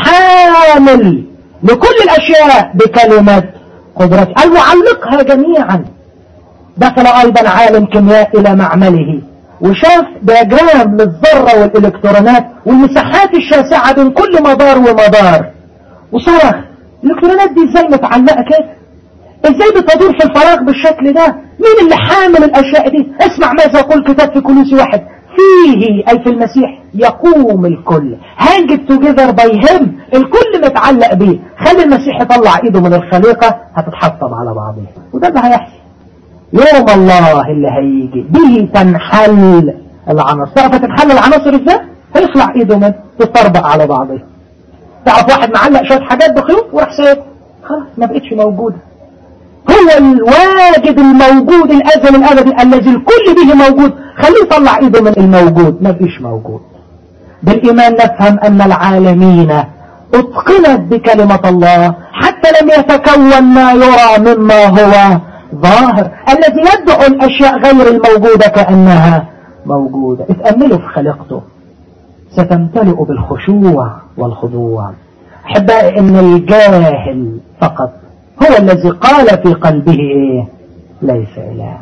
الحامل لكل الأشياء بكلمة قدرته المعلقها جميعا دخل أيضا عالم كيمياء إلى معمله وشاف دياجرام للذرة والإلكترونات والمساحات الشاسعة بين كل مدار ومدار وصرخ الإلكترونات دي إزاي متعلقة كده إزاي بتدور في الفراغ بالشكل ده مين اللي حامل الأشياء دي اسمع ماذا يقول كتاب في كلوسي واحد فيه أي في المسيح يقوم الكل hang it together by him الكل متعلق بيه خلي المسيح يطلع ايده من الخليقة هتتحطم على بعضها وده اللي هيحصل يوم الله اللي هيجي به تنحل العناصر تعرف تنحل العناصر ازاي هيخلع ايده من تطربق على بعضها تعرف واحد معلق شوية حاجات بخيوط وراح سايب خلاص ما بقتش موجودة هو الواجد الموجود الأزل الأبدي الذي الكل به موجود خليه يطلع ايده من الموجود ما فيش موجود بالإيمان نفهم أن العالمين اتقنت بكلمة الله حتى لم يتكون ما يرى مما هو ظاهر الذي يدعو الأشياء غير الموجودة كأنها موجودة اتأملوا في خلقته ستمتلئ بالخشوع والخضوع أحبائي إن الجاهل فقط هو الذي قال في قلبه إيه ليس إله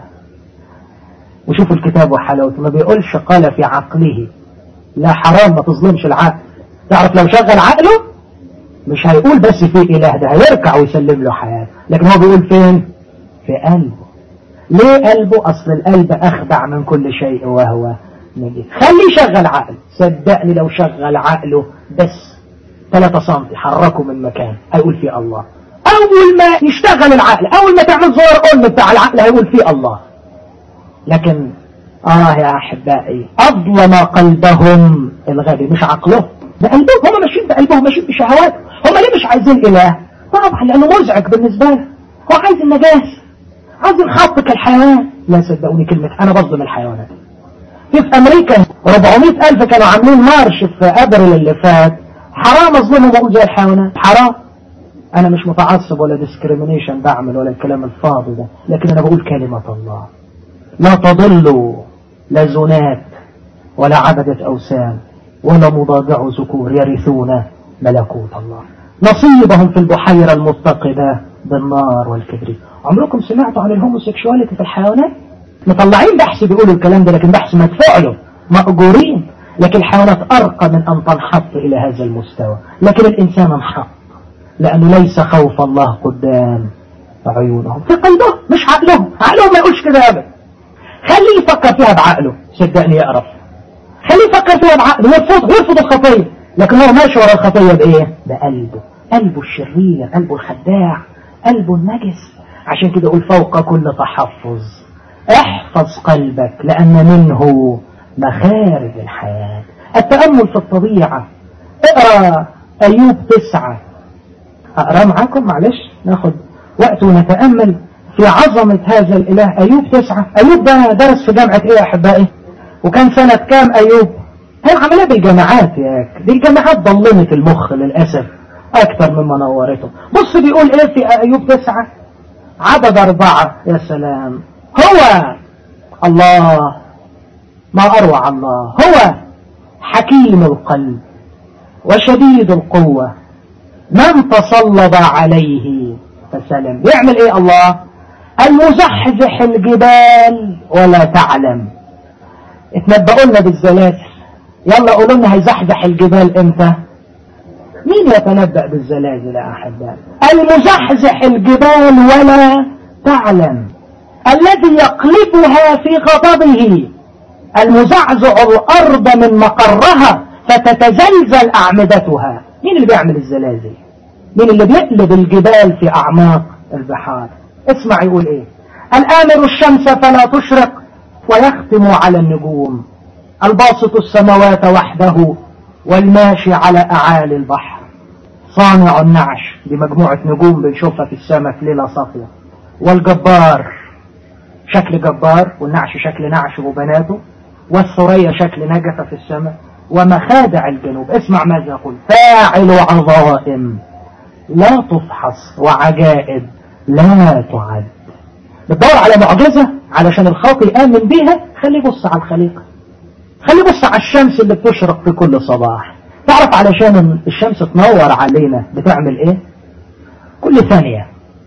وشوفوا الكتاب وحلاوته ما بيقولش قال في عقله لا حرام ما تظلمش العقل تعرف لو شغل عقله مش هيقول بس في إله ده هيركع ويسلم له حياته لكن هو بيقول فين في قلبه ليه قلبه أصل القلب أخدع من كل شيء وهو نجد خليه يشغل عقل صدقني لو شغل عقله بس 3 سم حركه من مكان هيقول في الله أول ما يشتغل العقل أول ما تعمل زور أم بتاع العقل هيقول في الله لكن آه يا أحبائي أظلم قلبهم الغبي مش عقله ده قلبهم هم ماشيين بقلبهم ماشيين بشهوات هم ليه مش عايزين إله طبعا لأنه مزعج بالنسبة له هو عايز النجاس عايز يحطك الحيوان لا صدقوني كلمة أنا بظلم الحيوانات في في أمريكا 400 ألف كانوا عاملين مارش في أبريل اللي فات حرام أظلمهم وأقول زي الحيوانات حرام انا مش متعصب ولا ديسكريمينيشن بعمل ولا الكلام الفاضي ده لكن انا بقول كلمة الله لا تضلوا لا زنات ولا عبدة اوثان ولا مضاجع ذكور يرثون ملكوت الله نصيبهم في البحيرة المتقدة بالنار والكبريت عمركم سمعتوا عن الهوموسيكشواليتي في الحيوانات مطلعين بحث بيقولوا الكلام ده لكن بحث مدفوع له مأجورين لكن الحيوانات أرقى من أن تنحط إلى هذا المستوى لكن الإنسان انحط لأنه ليس خوف الله قدام عيونهم في قلبهم مش عقلهم عقلهم ما يقولش كده أبدا خليه يفكر فيها بعقله صدقني يقرف خليه يفكر فيها بعقله يرفض يرفض الخطية لكن هو ماشي ورا الخطية بإيه؟ بقلبه قلبه الشرير قلبه الخداع قلبه النجس عشان كده يقول فوق كل تحفظ احفظ قلبك لأن منه مخارج الحياة التأمل في الطبيعة اقرأ أيوب تسعة أقرأ معاكم معلش ناخد وقت ونتأمل في عظمة هذا الإله أيوب تسعة أيوب ده درس في جامعة إيه يا أحبائي وكان سنة كام أيوب هي العملية بالجامعات ياك دي الجامعات ضلمت المخ للأسف أكثر مما نورته بص بيقول إيه في أيوب تسعة عدد أربعة يا سلام هو الله ما أروع الله هو حكيم القلب وشديد القوة من تصلب عليه فسلم يعمل ايه الله المزحزح الجبال ولا تعلم اتنبأوا لنا بالزلازل يلا قولوا لنا هيزحزح الجبال امتى مين يتنبأ بالزلازل يا احبائي المزحزح الجبال ولا تعلم الذي يقلبها في غضبه المزعزع الارض من مقرها فتتزلزل اعمدتها مين اللي بيعمل الزلازل مين اللي بيقلب الجبال في اعماق البحار اسمع يقول ايه الامر الشمس فلا تشرق ويختم على النجوم الباسط السماوات وحده والماشي على أعالي البحر صانع النعش بمجموعة نجوم بنشوفها في السماء في ليلة صافية والجبار شكل جبار والنعش شكل نعش وبناته والثريا شكل نجفة في السماء ومخادع الجنوب اسمع ماذا يقول فاعل عظائم لا تفحص وعجائب لا تعد بتدور على معجزة علشان الخاطئ آمن بيها خليه يبص على الخليقة خليه يبص على الشمس اللي بتشرق في كل صباح تعرف علشان الشمس تنور علينا بتعمل ايه كل ثانية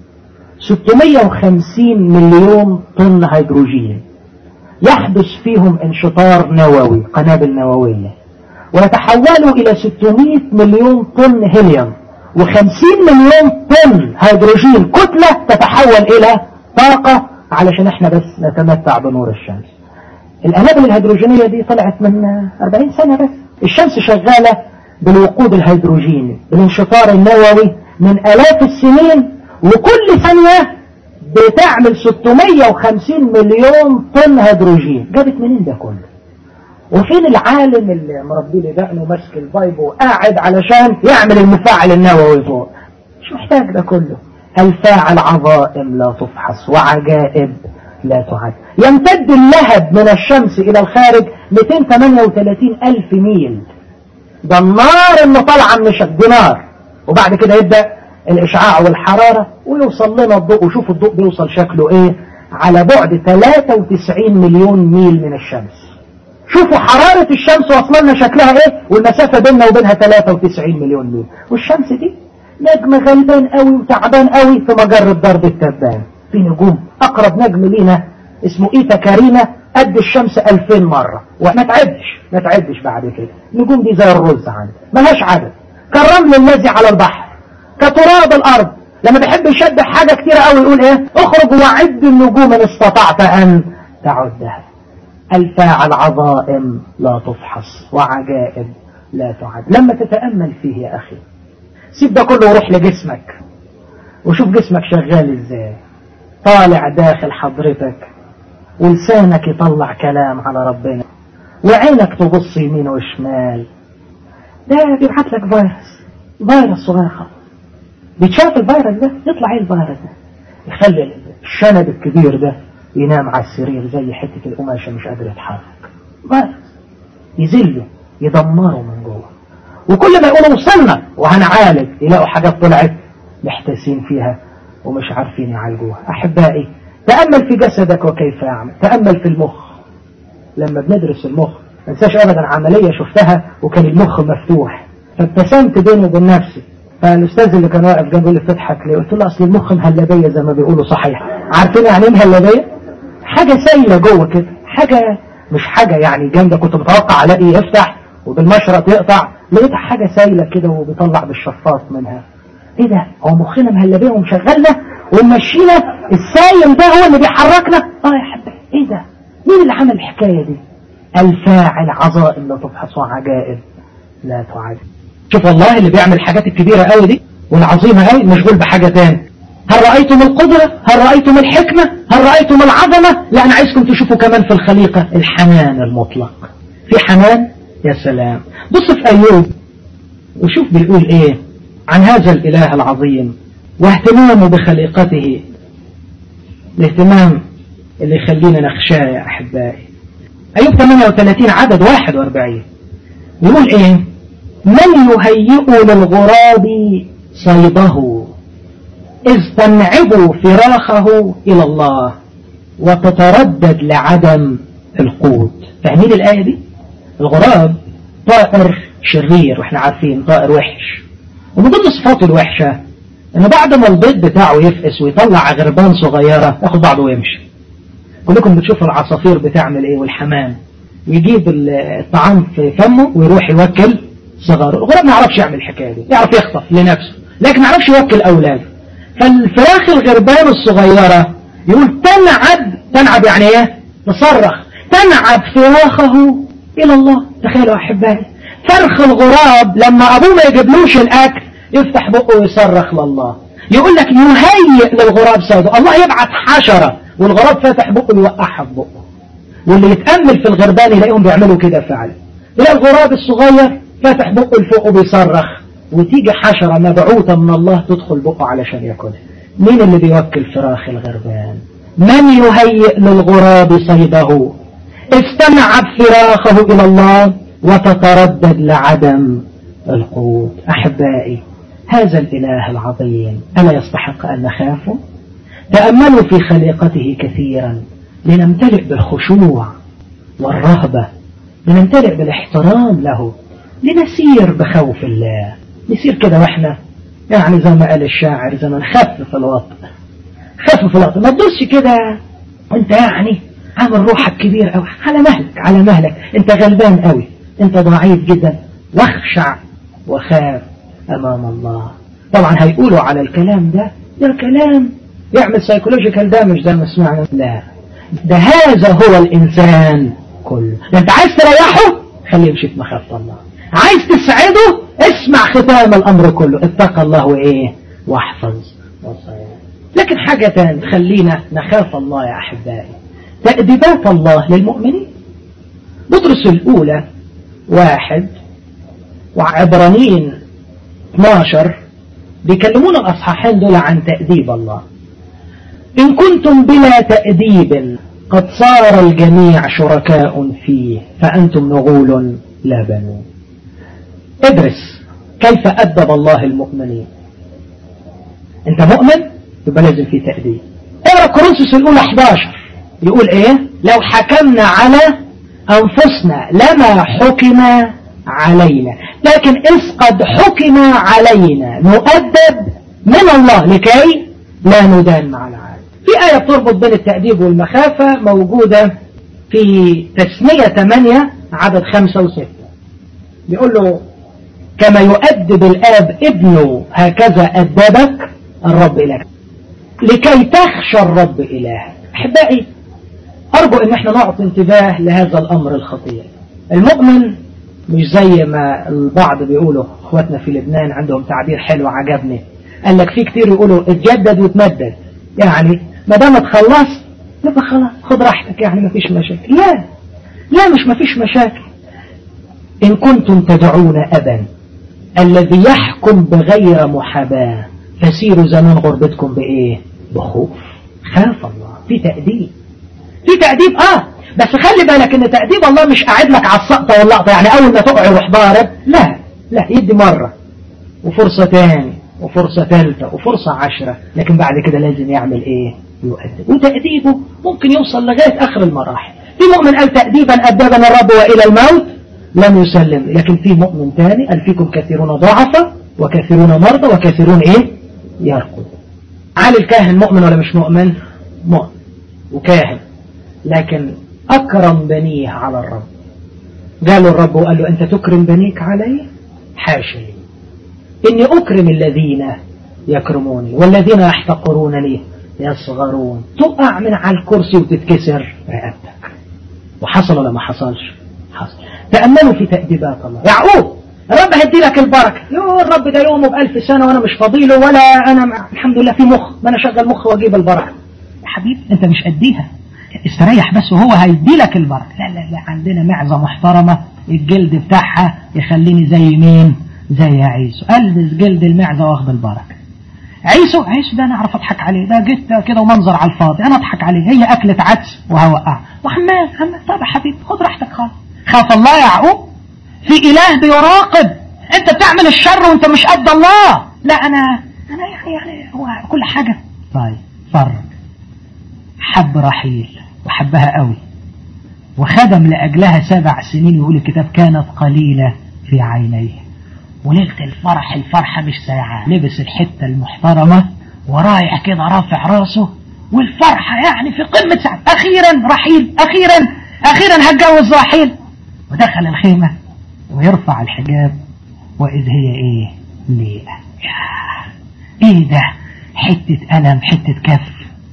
650 مليون طن هيدروجين يحدث فيهم انشطار نووي قنابل نووية ويتحولوا إلى 600 مليون طن هيليوم و50 مليون طن هيدروجين كتلة تتحول إلى طاقة علشان احنا بس نتمتع بنور الشمس القنابل الهيدروجينية دي طلعت من 40 سنة بس الشمس شغالة بالوقود الهيدروجيني بالانشطار النووي من آلاف السنين وكل ثانية بتعمل 650 مليون طن هيدروجين جابت منين ده كله وفين العالم اللي مربي لي دقنه ماسك البايب وقاعد علشان يعمل المفاعل النووي فوق مش محتاج ده كله الفاعل عظائم لا تفحص وعجائب لا تعد يمتد اللهب من الشمس إلى الخارج 238 ألف ميل ده النار اللي طالعه من الشمس نار وبعد كده يبدأ الإشعاع والحرارة ويوصل لنا الضوء وشوف الضوء بيوصل شكله إيه على بعد 93 مليون ميل من الشمس شوفوا حرارة الشمس وصل لنا شكلها إيه والمسافة بيننا وبينها 93 مليون ميل والشمس دي نجم غلبان قوي وتعبان قوي في مجرة درب التبان في نجوم أقرب نجم لينا اسمه إيتا كارينا قد الشمس 2000 مرة وما تعدش ما تعدش بعد كده النجوم دي زي الرز عندي ملهاش عدد كالرمل الذي على البحر كتراب الأرض لما بيحب يشبه حاجة كتيرة قوي يقول ايه اخرج وعد النجوم ان استطعت ان تعدها الفاعل عظائم لا تفحص وعجائب لا تعد لما تتأمل فيه يا أخي سيب ده كله وروح لجسمك وشوف جسمك شغال ازاي طالع داخل حضرتك ولسانك يطلع كلام على ربنا وعينك تبص يمين وشمال ده بيبعت لك فيروس فيروس صغير خالص بيتشاف الفيروس ده يطلع ايه الفيروس ده يخلي الشنب الكبير ده ينام على السرير زي حتة القماشة مش قادر يتحرك فيروس يذله يدمره من جوه وكل ما يقولوا وصلنا وهنعالج يلاقوا حاجات طلعت محتاسين فيها ومش عارفين يعالجوها أحبائي تأمل في جسدك وكيف يعمل تأمل في المخ لما بندرس المخ ما انساش ابدا عملية شفتها وكان المخ مفتوح فابتسمت بيني وبين نفسي فالاستاذ اللي كان واقف جنبي اللي بتضحك ليه قلت له اصل المخ مهلبيه زي ما بيقولوا صحيح عارفين يعني ايه مهلبيه حاجه سايله جوه كده حاجه مش حاجه يعني جامده كنت متوقع الاقي يفتح وبالمشرط يقطع لقيتها حاجه سايله كده وبيطلع بالشفاط منها ايه ده هو مخنا مهلبيه ومشغلنا ومشينا السايل ده هو اللي بيحركنا اه يا حبيبي ايه ده مين اللي عمل الحكايه دي الفاعل عظائم لا تفحص عجائب لا تعد شوف والله اللي بيعمل الحاجات الكبيرة قوي دي والعظيمة قوي مشغول بحاجة تاني هل رأيتم القدرة هل رأيتم الحكمة هل رأيتم العظمة لا أنا عايزكم تشوفوا كمان في الخليقة الحنان المطلق في حنان يا سلام بص في أيوب وشوف بيقول إيه عن هذا الإله العظيم واهتمامه بخليقته الاهتمام اللي يخلينا نخشاه يا أحبائي أيوب 38 عدد 41 يقول إيه من يهيئ للغراب صيده إذ تنعب فراخه إلى الله وتتردد لعدم القوت فاهمين الآية دي الغراب طائر شرير واحنا عارفين طائر وحش ومن ضمن صفاته الوحشة انه بعد ما البيض بتاعه يفقس ويطلع غربان صغيرة ياخد بعضه ويمشي كلكم بتشوفوا العصافير بتعمل ايه والحمام يجيب الطعام في فمه ويروح يوكل صغاره الغراب ما يعرفش يعمل الحكاية دي يعرف يخطف لنفسه لكن ما يعرفش يوكل أولاده فالفراخ الغربان الصغيرة يقول تنعب تنعب يعني ايه تصرخ تنعب فراخه إلى الله تخيلوا أحبائي فرخ الغراب لما أبوه ما يجيبلوش الأكل يفتح بقه ويصرخ لله يقول لك يهيئ للغراب سيده الله يبعث حشرة والغراب فاتح بقه يوقعها في بقه واللي يتأمل في الغربان يلاقيهم بيعملوا كده فعلا يلاقي الغراب الصغير فاتح بقه لفوق وبيصرخ وتيجي حشرة مبعوثة من الله تدخل بقه علشان ياكلها مين اللي بيوكل فراخ الغربان من يهيئ للغراب صيده استمع فراخه إلى الله وتتردد لعدم القوت أحبائي هذا الإله العظيم ألا يستحق أن نخافه تأملوا في خليقته كثيرا لنمتلئ بالخشوع والرهبة لنمتلئ بالاحترام له لنسير بخوف الله نسير كده واحنا يعني زي ما قال الشاعر زي ما نخفف الوطن خفف الوطن ما تدوسش كده وانت يعني عامل روحك كبير قوي على مهلك على مهلك انت غلبان قوي انت ضعيف جدا واخشع وخاف امام الله طبعا هيقولوا على الكلام ده ده كلام يعمل سايكولوجيكال دامج ده ما سمعنا لا ده هذا هو الانسان كله ده انت عايز تريحه خليه يمشي في مخافة الله عايز تسعده اسمع ختام الامر كله اتقى الله وايه واحفظ وصايا لكن حاجة تانية خلينا نخاف الله يا احبائي تأديبات الله للمؤمنين بطرس الاولى واحد وعبرانيين 12 بيكلمونا الأصحاحين دول عن تأديب الله إن كنتم بلا تأديب قد صار الجميع شركاء فيه فأنتم نغول لا بنون ادرس كيف أدب الله المؤمنين أنت مؤمن يبقى لازم في تأديب اقرأ كورنثوس الأولى 11 يقول إيه لو حكمنا على أنفسنا لما حكم علينا لكن إذ قد حكم علينا نؤدب من الله لكي لا ندان مع العالم في آية بتربط بين التأديب والمخافة موجودة في تسمية 8 عدد 5 و6 بيقول له كما يؤدب الآب ابنه هكذا أدبك الرب إلهك لكي تخشى الرب إلهك أحبائي أرجو أن احنا نعطي انتباه لهذا الأمر الخطير المؤمن مش زي ما البعض بيقولوا اخواتنا في لبنان عندهم تعبير حلو عجبني قال لك في كتير يقولوا اتجدد وتمدد يعني ما دام تخلص يبقى خلاص خد راحتك يعني ما فيش مشاكل لا لا مش ما فيش مشاكل إن كنتم تدعون أبا الذي يحكم بغير محاباة فسيروا زمان غربتكم بإيه بخوف خاف الله في تأديب في تأديب آه بس خلي بالك ان تأديب الله مش قاعد لك على السقطة واللقطة يعني اول ما تقع يروح ضارب لا لا يدي مرة وفرصة تاني وفرصة ثالثة وفرصة عشرة لكن بعد كده لازم يعمل ايه يؤدب وتأديبه ممكن يوصل لغاية آخر المراحل في مؤمن قال تأديبا أدبنا الرب وإلى الموت لم يسلم لكن في مؤمن ثاني قال فيكم كثيرون ضعفة وكثيرون مرضى وكثيرون ايه يرقد علي الكاهن مؤمن ولا مش مؤمن مؤمن وكاهن لكن أكرم بنيه على الرب قالوا الرب وقال له أنت تكرم بنيك علي حاشا لي إني أكرم الذين يكرموني والذين يحتقرونني يصغرون تقع من على الكرسي وتتكسر رقبتك وحصل ولا ما حصلش حصل تأملوا في تأديبات الله يعقوب الرب هيدي لك البركة يو الرب ده يومه بألف سنة وأنا مش فضيله ولا أنا الحمد لله في مخ ما أنا شغل مخ وأجيب البركة يا حبيبي أنت مش قديها استريح بس وهو هيدي لك البركة لا لا لا عندنا معزة محترمة الجلد بتاعها يخليني زي مين زي عيسو ألبس جلد المعزة واخد البركة عيسو عيسو ده انا اعرف اضحك عليه ده جيت كده ومنظر على الفاضي انا اضحك عليه هي اكلة عدس وهوقعها وحماد حماد طب يا حبيبي خد راحتك خالص خاف الله يا يعقوب في اله بيراقب انت بتعمل الشر وانت مش قد الله لا انا انا يعني يعني هو كل حاجة طيب فرج حب رحيل وحبها قوي وخدم لأجلها سبع سنين يقول الكتاب كانت قليلة في عينيه وليلة الفرح الفرحة مش ساعة لبس الحتة المحترمة ورايح كده رافع راسه والفرحة يعني في قمة سعد أخيرا رحيل أخيرا أخيرا هتجوز رحيل ودخل الخيمة ويرفع الحجاب وإذ هي إيه ليلة إيه ده حتة ألم حتة كف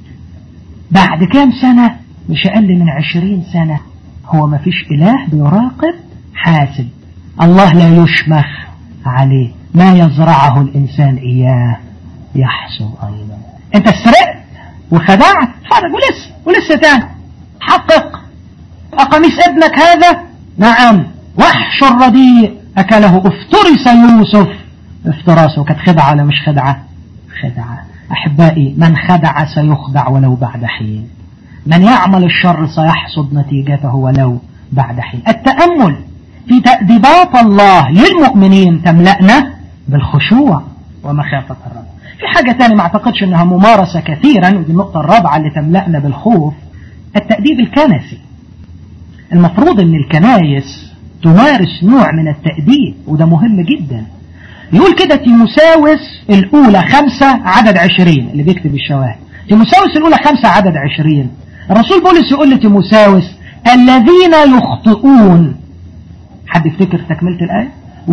بعد كام سنة مش أقل من عشرين سنة هو ما فيش إله بيراقب حاسب الله لا يشمخ عليه ما يزرعه الإنسان إياه يحصل أيضا أنت سرقت وخدعت فرق ولسه ولسه تاني حقق أقميص ابنك هذا نعم وحش الرديء أكله افترس يوسف افتراسه كانت خدعة ولا مش خدعة خدعة أحبائي من خدع سيخدع ولو بعد حين من يعمل الشر سيحصد نتيجته ولو بعد حين التأمل في تأديبات الله للمؤمنين تملأنا بالخشوع ومخافة الرب في حاجة تانية ما اعتقدش انها ممارسة كثيرا ودي النقطة الرابعة اللي تملأنا بالخوف التأديب الكنسي المفروض ان الكنايس تمارس نوع من التأديب وده مهم جدا يقول كده تيموساوس الأولى خمسة عدد عشرين اللي بيكتب الشواهد تيموساوس الأولى خمسة عدد عشرين الرسول بولس يقول لتيموساوس الذين يخطئون حد يفتكر تكملة الآية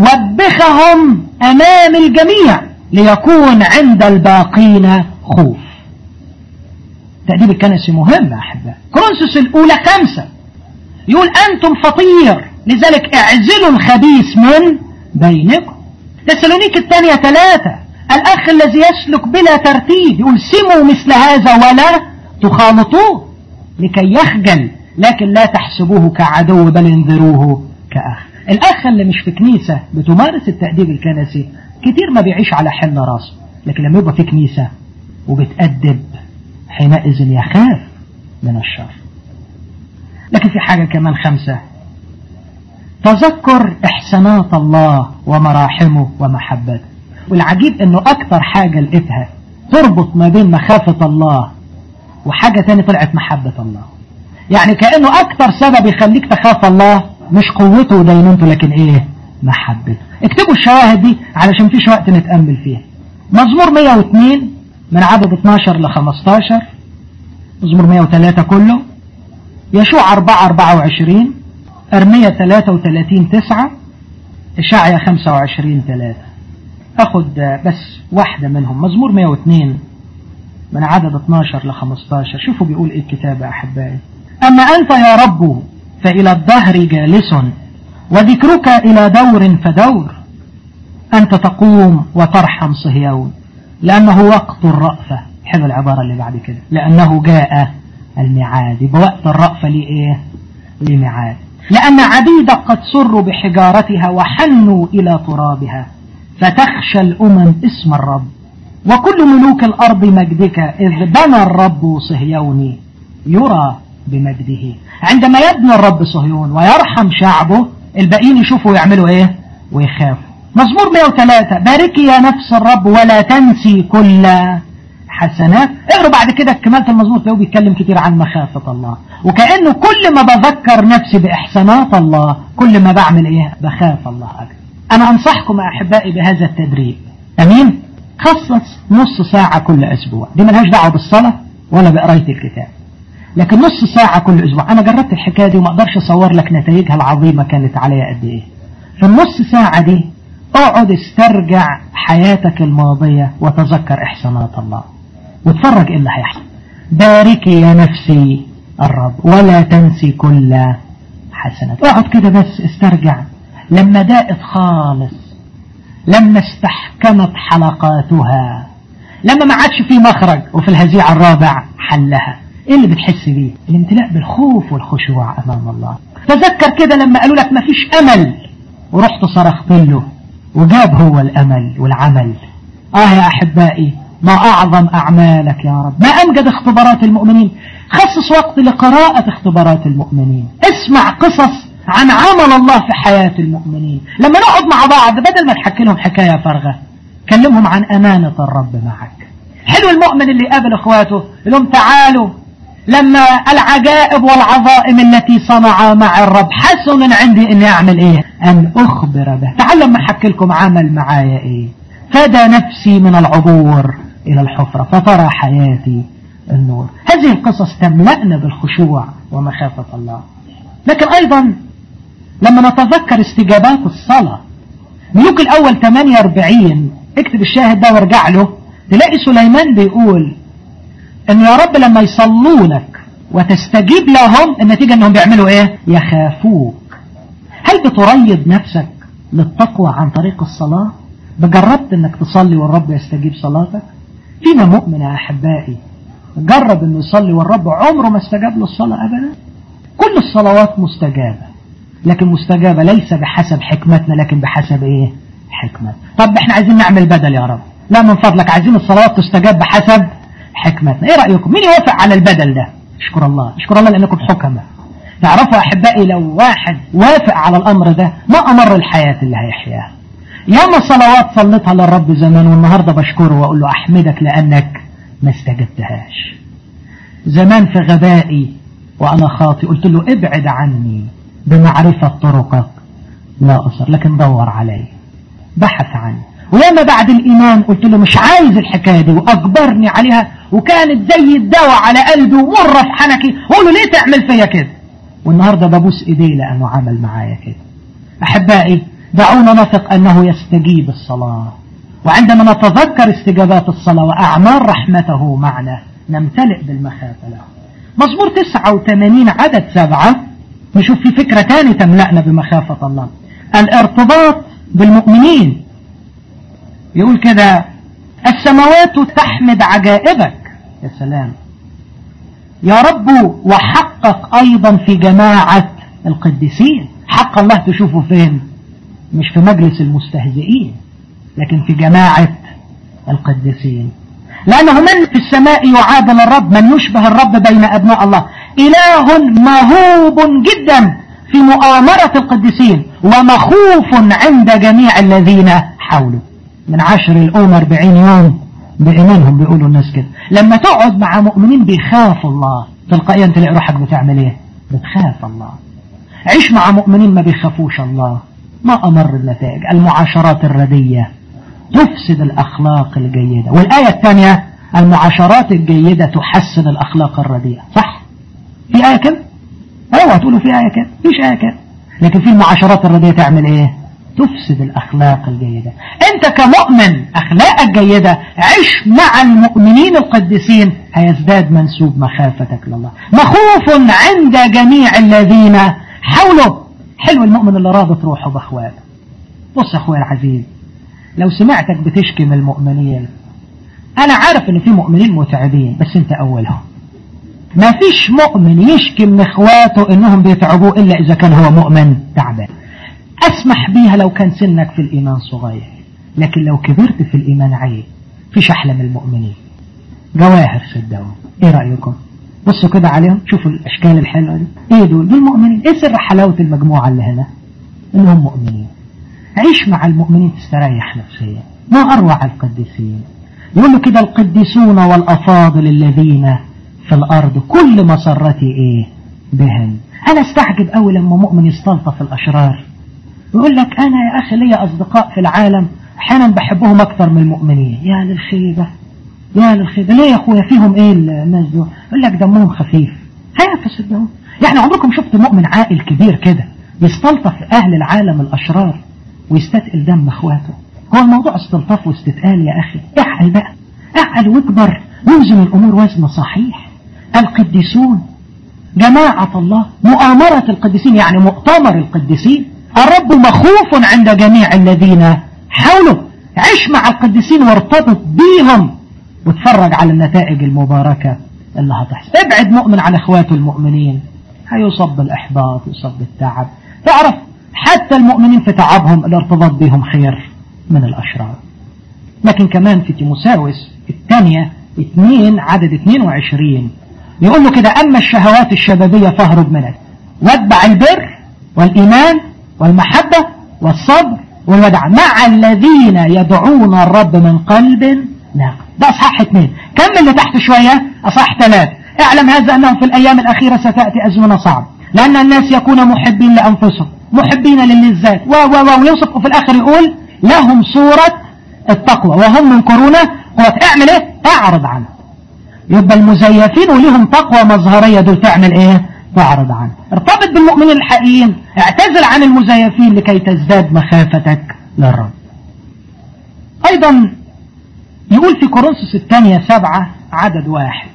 وبخهم أمام الجميع ليكون عند الباقين خوف تأديب الكنسي مهم يا أحباء كرونسوس الأولى خمسة يقول أنتم فطير لذلك اعزلوا الخبيث من بينكم تسالونيك الثانية ثلاثة الأخ الذي يسلك بلا ترتيب يقول سموا مثل هذا ولا تخالطوه لكي يخجل لكن لا تحسبوه كعدو بل انذروه كأخ الأخ اللي مش في كنيسة بتمارس التأديب الكنسي كتير ما بيعيش على حل راسه لكن لما يبقى في كنيسة وبتأدب حينئذ يخاف من الشر لكن في حاجة كمان خمسة تذكر إحسانات الله ومراحمه ومحبته والعجيب أنه أكتر حاجة لقيتها تربط ما بين مخافة الله وحاجة تاني طلعت محبة الله يعني كأنه أكتر سبب يخليك تخاف الله مش قوته ودينونته لكن إيه محبته اكتبوا الشواهد دي علشان فيش وقت نتأمل فيها مزمور 102 من عدد 12 ل 15 مزمور 103 كله يشوع 4 24 أرمية 33 9 إشعيا 25 3 أخد بس واحدة منهم مزمور 102 من عدد 12 ل 15 شوفوا بيقول إيه الكتاب يا أحبائي أما أنت يا رب فإلى الدهر جالس وذكرك إلى دور فدور أنت تقوم وترحم صهيون لأنه وقت الرأفة حلو العبارة اللي بعد كده لأنه جاء الميعاد يبقى وقت الرأفة ليه إيه لميعاد لأن عبيدك قد سروا بحجارتها وحنوا إلى ترابها فتخشى الأمم اسم الرب وكل ملوك الأرض مجدك إذ بنى الرب صهيون يرى بمجده عندما يبني الرب صهيون ويرحم شعبه الباقيين يشوفوا ويعملوا ايه ويخافوا مزمور 103 باركي يا نفس الرب ولا تنسي كل حسنات اقروا بعد كده كمالة المزمور تلاقوه بيتكلم كتير عن مخافة الله وكأنه كل ما بذكر نفسي بإحسانات الله كل ما بعمل ايه بخاف الله أكثر أنا أنصحكم أحبائي بهذا التدريب أمين خصص نص ساعة كل أسبوع دي ملهاش دعوة بالصلاة ولا بقراية الكتاب لكن نص ساعة كل أسبوع أنا جربت الحكاية دي وما أقدرش أصور لك نتائجها العظيمة كانت عليا قد إيه في النص ساعة دي اقعد استرجع حياتك الماضية وتذكر إحسانات الله واتفرج إيه اللي هيحصل باركي يا نفسي الرب ولا تنسي كل حسنات اقعد كده بس استرجع لما داقت خالص لما استحكمت حلقاتها لما ما عادش في مخرج وفي الهزيع الرابع حلها ايه اللي بتحس بيه الامتلاء بالخوف والخشوع امام الله تذكر كده لما قالوا لك ما فيش امل ورحت صرخت له وجاب هو الامل والعمل اه يا احبائي ما اعظم اعمالك يا رب ما امجد اختبارات المؤمنين خصص وقت لقراءة اختبارات المؤمنين اسمع قصص عن عمل الله في حياة المؤمنين لما نقعد مع بعض بدل ما نحكي لهم حكاية فارغة كلمهم عن أمانة الرب معك حلو المؤمن اللي قابل اخواته لهم تعالوا لما العجائب والعظائم التي صنع مع الرب حسن عندي اني اعمل ايه ان اخبر به تعال لما احكي لكم عمل معايا ايه فدى نفسي من العبور الى الحفرة فترى حياتي النور هذه القصص تملأنا بالخشوع ومخافة الله لكن ايضا لما نتذكر استجابات الصلاة ملوك الاول 48 اكتب الشاهد ده وارجع له تلاقي سليمان بيقول ان يا رب لما يصلوا لك وتستجيب لهم النتيجة انهم بيعملوا ايه يخافوك هل بتريض نفسك للتقوى عن طريق الصلاة بجربت انك تصلي والرب يستجيب صلاتك فينا مؤمن يا احبائي جرب انه يصلي والرب عمره ما استجاب له الصلاة ابدا كل الصلوات مستجابة لكن مستجابة ليس بحسب حكمتنا لكن بحسب ايه حكمة طب احنا عايزين نعمل بدل يا رب لا من فضلك عايزين الصلوات تستجاب بحسب حكمتنا ايه رأيكم مين يوافق على البدل ده اشكر الله اشكر الله لانكم حكمة تعرفوا احبائي لو واحد وافق على الامر ده ما امر الحياة اللي هيحياها ياما صلوات صليتها للرب زمان والنهاردة بشكره واقول له احمدك لانك ما استجبتهاش زمان في غبائي وانا خاطئ قلت له ابعد عني بمعرفة طرقك لا أصر لكن دور علي بحث عني ولما بعد الإيمان قلت له مش عايز الحكاية دي وأجبرني عليها وكانت زي الدواء على قلبي ومرة في حنكي وقول له ليه تعمل فيا كده والنهاردة ببوس إيديه لأنه عمل معايا كده أحبائي دعونا نثق أنه يستجيب الصلاة وعندما نتذكر استجابات الصلاة وأعمال رحمته معنا نمتلئ بالمخافة له مزمور 89 عدد سبعة نشوف في فكرة تانية تملأنا بمخافة الله الارتباط بالمؤمنين يقول كده السماوات تحمد عجائبك يا سلام يا رب وحقق أيضا في جماعة القديسين حق الله تشوفه فين مش في مجلس المستهزئين لكن في جماعة القديسين لأنه من في السماء يعادل الرب من يشبه الرب بين أبناء الله إله مهوب جدا في مؤامرة القديسين ومخوف عند جميع الذين حوله من عشر الأم أربعين يوم بإيمانهم بيقولوا الناس كده لما تقعد مع مؤمنين بيخافوا الله تلقائيا تلاقي روحك بتعمل ايه بتخاف الله عيش مع مؤمنين ما بيخافوش الله ما أمر النتائج المعاشرات الردية تفسد الأخلاق الجيدة والآية الثانية المعاشرات الجيدة تحسن الأخلاق الرديئة صح في آية كده ايوه تقولوا في آية كده فيش آية كده لكن في المعاشرات الرديئة تعمل ايه تفسد الأخلاق الجيدة أنت كمؤمن أخلاقك جيدة عش مع المؤمنين القديسين هيزداد منسوب مخافتك لله مخوف عند جميع الذين حوله حلو المؤمن اللي رابط روحه بأخواته بص أخويا العزيز لو سمعتك بتشكي من المؤمنين أنا عارف إن في مؤمنين متعبين بس أنت أولهم ما فيش مؤمن يشكي من إخواته إنهم بيتعبوه إلا إذا كان هو مؤمن تعبان أسمح بيها لو كان سنك في الإيمان صغير لكن لو كبرت في الإيمان عيب فيش أحلى من المؤمنين جواهر صدقوا إيه رأيكم بصوا كده عليهم شوفوا الأشكال الحلوة دي إيه دول دول مؤمنين إيه سر حلاوة المجموعة اللي هنا إنهم مؤمنين عيش مع المؤمنين تستريح نفسيا ما أروع القديسين يقول له كده القديسون والأفاضل الذين في الأرض كل مسرتي إيه بهم أنا استعجب أول لما مؤمن يستلطف الأشرار يقول لك أنا يا أخي لي أصدقاء في العالم أحيانا بحبهم أكثر من المؤمنين يا للخيبة يا للخيبة ليه يا أخويا فيهم إيه الناس دول يقول لك دمهم خفيف هيا صدقوا يعني عمركم شفت مؤمن عاقل كبير كده يستلطف أهل العالم الأشرار ويستثقل دم أخواته هو الموضوع استلطاف واستثقال يا أخي اعقل بقى اعقل واكبر وزن الأمور وزن صحيح القديسون جماعة الله مؤامرة القديسين يعني مؤتمر القديسين الرب مخوف عند جميع الذين حوله عش مع القديسين وارتبط بيهم واتفرج على النتائج المباركة اللي هتحصل ابعد مؤمن عن اخواته المؤمنين هيصب بالإحباط يصب بالتعب تعرف حتى المؤمنين في تعبهم الارتباط بهم خير من الأشرار لكن كمان في تيموساوس الثانية اثنين عدد 22 يقول له كده أما الشهوات الشبابية فاهرب منها واتبع البر والإيمان والمحبة والصبر والودع مع الذين يدعون الرب من قلب لا ده أصحاح اثنين كمل لتحت شوية أصحاح ثلاث اعلم هذا أنه في الأيام الأخيرة ستأتي أزمنة صعب لأن الناس يكونوا محبين لأنفسهم محبين للذات و و و ويوصف وفي الآخر يقول لهم صورة التقوى وهم من كورونا قوة اعمل ايه اعرض عنه يبقى المزيفين وليهم تقوى مظهرية دول تعمل ايه تعرض عنه ارتبط بالمؤمنين الحقيقيين اعتزل عن المزيفين لكي تزداد مخافتك للرب ايضا يقول في كورنثوس الثانية سبعة عدد واحد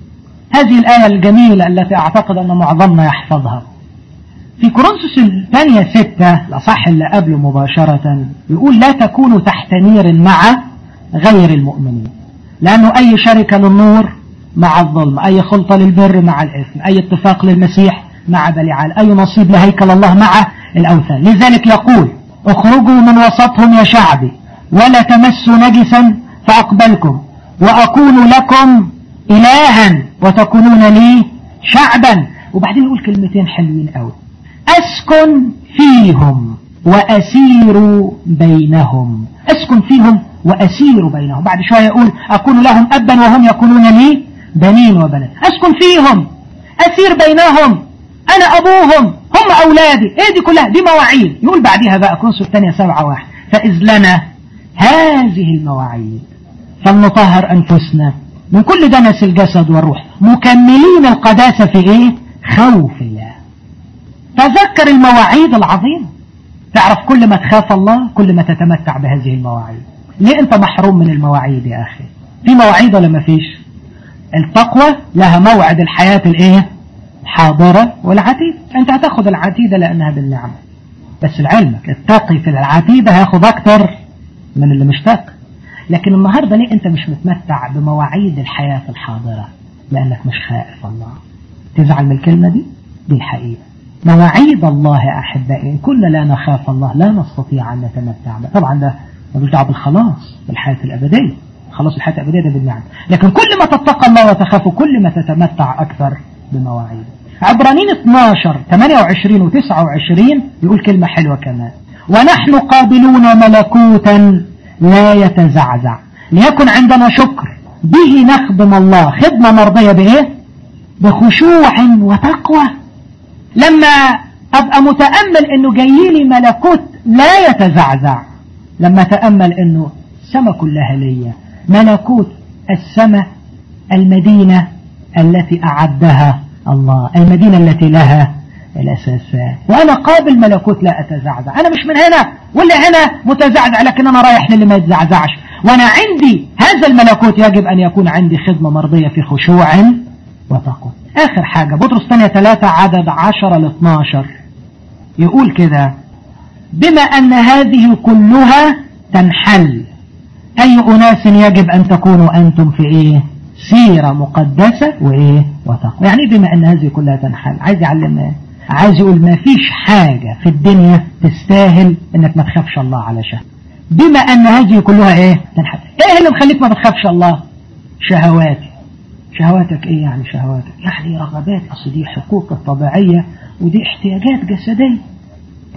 هذه الآية الجميلة التي أعتقد أن معظمنا يحفظها في كورنثوس الثانية ستة الأصح اللي قبله مباشرة يقول لا تكونوا تحت نير مع غير المؤمنين لأنه أي شركة للنور مع الظلم أي خلطة للبر مع الإثم أي اتفاق للمسيح مع بلعال أي نصيب لهيكل الله مع الأوثان لذلك يقول اخرجوا من وسطهم يا شعبي ولا تمسوا نجسا فأقبلكم وأكون لكم إلها وتكونون لي شعبا وبعدين يقول كلمتين حلوين قوي أسكن فيهم وأسير بينهم أسكن فيهم وأسير بينهم بعد شوية يقول أكون لهم أبا وهم يكونون لي بنين وبنات أسكن فيهم أسير بينهم أنا أبوهم هم أولادي إيه دي كلها دي مواعيد يقول بعدها بقى كونسو الثانية سبعة واحد فإذ لنا هذه المواعيد فلنطهر أنفسنا من كل دنس الجسد والروح مكملين القداسة في إيه خوف الله تذكر المواعيد العظيمة تعرف كل ما تخاف الله كل ما تتمتع بهذه المواعيد ليه انت محروم من المواعيد يا اخي في مواعيد ولا ما فيش التقوى لها موعد الحياة الايه الحاضرة والعتيد انت هتاخد العتيدة لانها بالنعمة بس لعلمك التقي في العتيدة هياخد اكتر من اللي مش تقي لكن النهاردة ليه انت مش متمتع بمواعيد الحياة الحاضرة لانك مش خائف الله تزعل من الكلمة دي دي الحقيقة مواعيد الله يا أحبائي إن كنا لا نخاف الله لا نستطيع أن نتمتع به طبعا ده ملوش دعوه بالخلاص بالحياة الأبدية خلاص الحياة الأبدية ده بالنعم لكن كل ما تتقى الله وتخاف كل ما تتمتع أكثر بمواعيده عبرانين 12 28 و 29 يقول كلمة حلوة كمان ونحن قابلون ملكوتا لا يتزعزع ليكن عندنا شكر به نخدم الله خدمة مرضية بإيه بخشوع وتقوى لما أبقى متأمل أنه جاي لي ملكوت لا يتزعزع لما تأمل أنه السماء كلها ليا ملكوت السماء المدينة التي أعدها الله المدينة التي لها الأساسات وأنا قابل ملكوت لا أتزعزع أنا مش من هنا ولا هنا متزعزع لكن أنا رايح للي ما يتزعزعش وأنا عندي هذا الملكوت يجب أن يكون عندي خدمة مرضية في خشوع وتقوى آخر حاجة بطرس ثانية ثلاثة عدد عشرة ل 12 يقول كده بما أن هذه كلها تنحل أي أناس يجب أن تكونوا أنتم في إيه سيرة مقدسة وإيه وتقوى يعني بما أن هذه كلها تنحل عايز يعلم إيه عايز يقول ما فيش حاجة في الدنيا تستاهل انك ما تخافش الله علشان بما ان هذه كلها ايه تنحل ايه اللي مخليك ما بتخافش الله شهواتي شهواتك ايه يعني شهواتك يعني رغبات اصل دي حقوق الطبيعية ودي احتياجات جسدية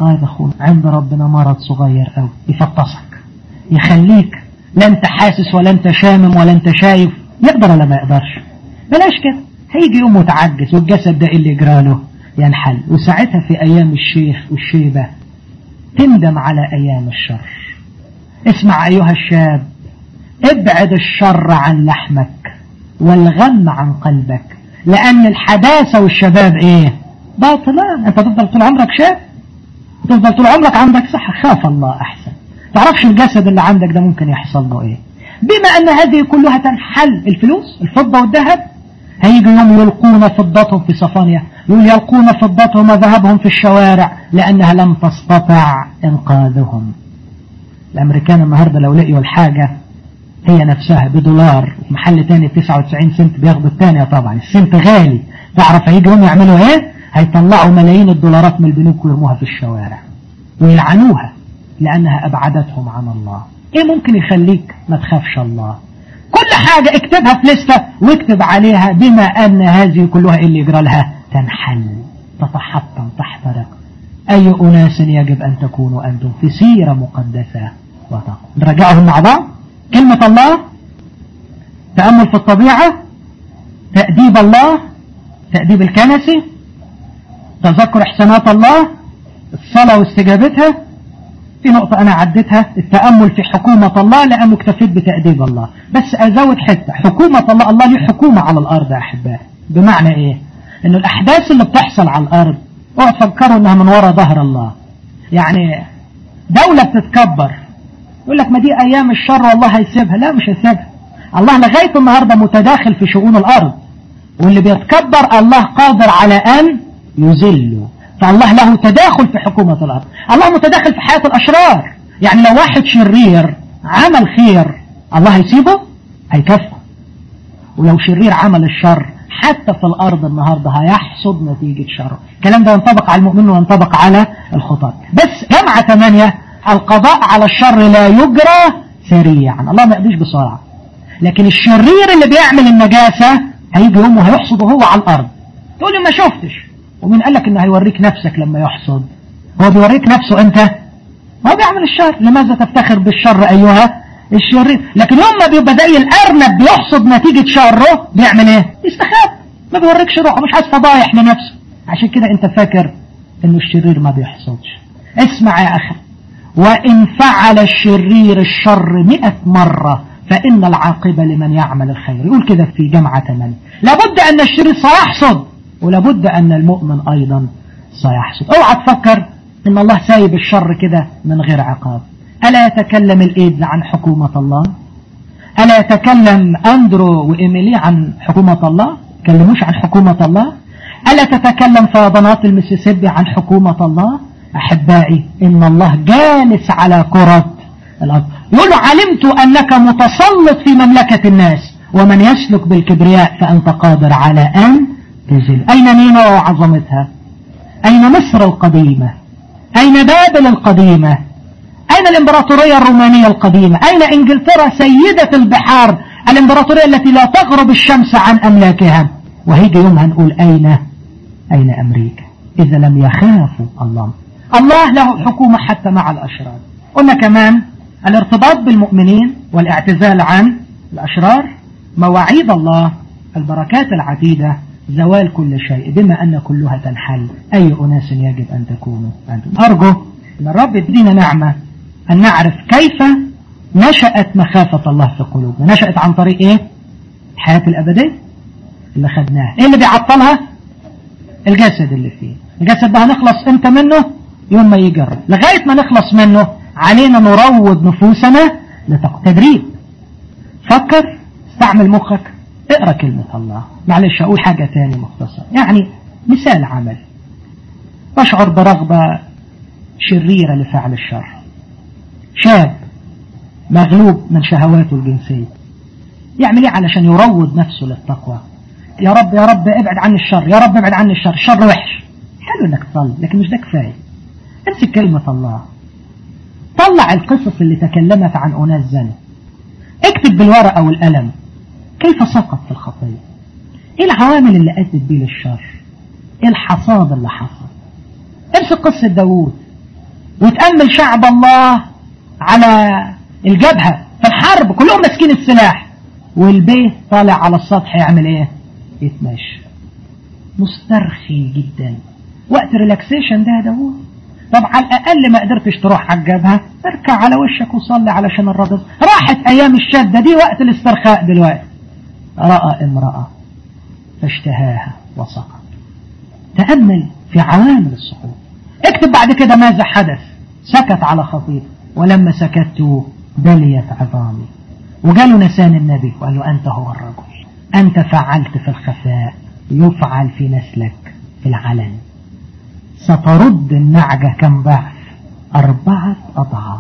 طيب اخونا عند ربنا مرض صغير قوي يفطسك يخليك لا انت حاسس ولا انت شامم ولا انت شايف يقدر ولا ما يقدرش بلاش كده هيجي يوم متعجز والجسد ده اللي يجراله ينحل وساعتها في ايام الشيخ والشيبة تندم على ايام الشر اسمع ايها الشاب ابعد الشر عن لحمك والغم عن قلبك لان الحداثة والشباب ايه باطلان انت تفضل طول عمرك شاب تفضل طول عمرك عندك صحة خاف الله احسن تعرفش الجسد اللي عندك ده ممكن يحصل له ايه بما ان هذه كلها تنحل الفلوس الفضة والذهب هيجي يوم يلقون فضتهم في صفانيا يقول يلقون فضتهم وذهبهم في الشوارع لانها لم تستطع انقاذهم الامريكان النهاردة لو لقيوا الحاجة هي نفسها بدولار في محل تاني 99 سنت بياخدوا التانية طبعا السنت غالي تعرف هيجي يوم يعملوا ايه هيطلعوا ملايين الدولارات من البنوك ويرموها في الشوارع ويلعنوها لأنها أبعدتهم عن الله إيه ممكن يخليك ما تخافش الله كل حاجة اكتبها في لستة واكتب عليها بما أن هذه كلها اللي يجرى لها تنحل تتحطم تحترق أي أناس يجب أن تكونوا أنتم في سيرة مقدسة وتقوى نرجعهم مع بعض كلمة الله تأمل في الطبيعة تأديب الله تأديب الكنسي تذكر احسانات الله الصلاة واستجابتها في نقطة أنا عدتها التأمل في حكومة الله لأنه اكتفيت بتأديب الله بس أزود حتة حكومة الله الله ليه حكومة على الأرض يا أحبائي بمعنى إيه إن الأحداث اللي بتحصل على الأرض اوعى تفكروا إنها من وراء ظهر الله يعني دولة بتتكبر يقول لك ما دي أيام الشر والله هيسيبها لا مش هيسيبها الله لغاية النهاردة متداخل في شؤون الأرض واللي بيتكبر الله قادر على أن يذله فالله له تداخل في حكومة الأرض الله متداخل في حياة الأشرار يعني لو واحد شرير عمل خير الله هيسيبه هيكفه ولو شرير عمل الشر حتى في الأرض النهاردة هيحصد نتيجة شره الكلام ده ينطبق على المؤمن وينطبق على الخطاة بس جمعة ثمانية القضاء على الشر لا يجرى سريعا الله ما يقضيش بسرعة لكن الشرير اللي بيعمل النجاسة هيجي يوم وهيحصد وهو على الأرض تقول لي ما شفتش ومين قال لك انه هيوريك نفسك لما يحصد هو بيوريك نفسه انت هو بيعمل الشر لماذا تفتخر بالشر ايها الشرير لكن يوم ما بيبقى زي الارنب بيحصد نتيجة شره بيعمل ايه يستخاف ما بيوريكش روحه مش عايز فضايح لنفسه عشان كده انت فاكر انه الشرير ما بيحصدش اسمع يا اخي وان فعل الشرير الشر مئة مرة فإن العاقبة لمن يعمل الخير يقول كده في جمعة 8 لابد أن الشرير سيحصد ولابد أن المؤمن أيضا سيحصد اوعى تفكر ان الله سايب الشر كده من غير عقاب ألا يتكلم الإيدز عن حكومة الله ألا يتكلم أندرو وإيميلي عن حكومة الله تكلموش عن حكومة الله ألا تتكلم فيضانات المسيسيبي عن حكومة الله أحبائي إن الله جالس على كرة الأرض يقول له علمت أنك متسلط في مملكة الناس ومن يسلك بالكبرياء فأنت قادر على أن تزل أين نينوى وعظمتها أين مصر القديمة أين بابل القديمة أين الإمبراطورية الرومانية القديمة أين إنجلترا سيدة البحار الإمبراطورية التي لا تغرب الشمس عن أملاكها وهيجي يوم هنقول أين أين أمريكا إذا لم يخافوا الله الله له حكومة حتى مع الأشرار قلنا كمان الارتباط بالمؤمنين والاعتزال عن الأشرار مواعيد الله البركات العديدة زوال كل شيء بما أن كلها تنحل أي أناس يجب أن تكونوا أنتم أرجو أن الرب يدينا نعمة أن نعرف كيف نشأت مخافة الله في قلوبنا نشأت عن طريق إيه الحياة الأبدية اللي خدناها إيه اللي بيعطلها الجسد اللي فيه الجسد ده هنخلص امتى منه يوم ما يجرب لغاية ما نخلص منه علينا نروض نفوسنا لتدريب فكر استعمل مخك اقرأ كلمة الله معلش أقول حاجة تاني مختصر يعني مثال عمل بشعر برغبة شريرة لفعل الشر شاب مغلوب من شهواته الجنسية يعمل ايه علشان يروض نفسه للتقوى يا رب يا رب ابعد عني الشر يا رب ابعد عني الشر الشر وحش حلو انك تصلي لكن مش ده كفاية امسك كلمة الله طلع القصص اللي تكلمت عن أناس زنا اكتب بالورقة والقلم كيف سقط في الخطية ايه العوامل اللي أدت بيه للشر ايه الحصاد اللي حصل امسك قصة داوود وتأمل شعب الله على الجبهة في الحرب كلهم ماسكين السلاح والبيت طالع على السطح يعمل ايه يتمشى مسترخي جدا وقت ريلاكسيشن ده ده هو طب على الأقل ما قدرتش تروح على الجبهة اركع على وشك وصلي علشان الرضا راحت أيام الشدة دي وقت الاسترخاء دلوقتي رأى امرأة فاشتهاها وسقط تأمل في عوامل السقوط اكتب بعد كده ماذا حدث سكت على خطيب ولما سكت بليت عظامي وقالوا نسان النبي وقال له أنت هو الرجل أنت فعلت في الخفاء يفعل في نسلك في العلن سترد النعجة كم ضعف أربعة أضعاف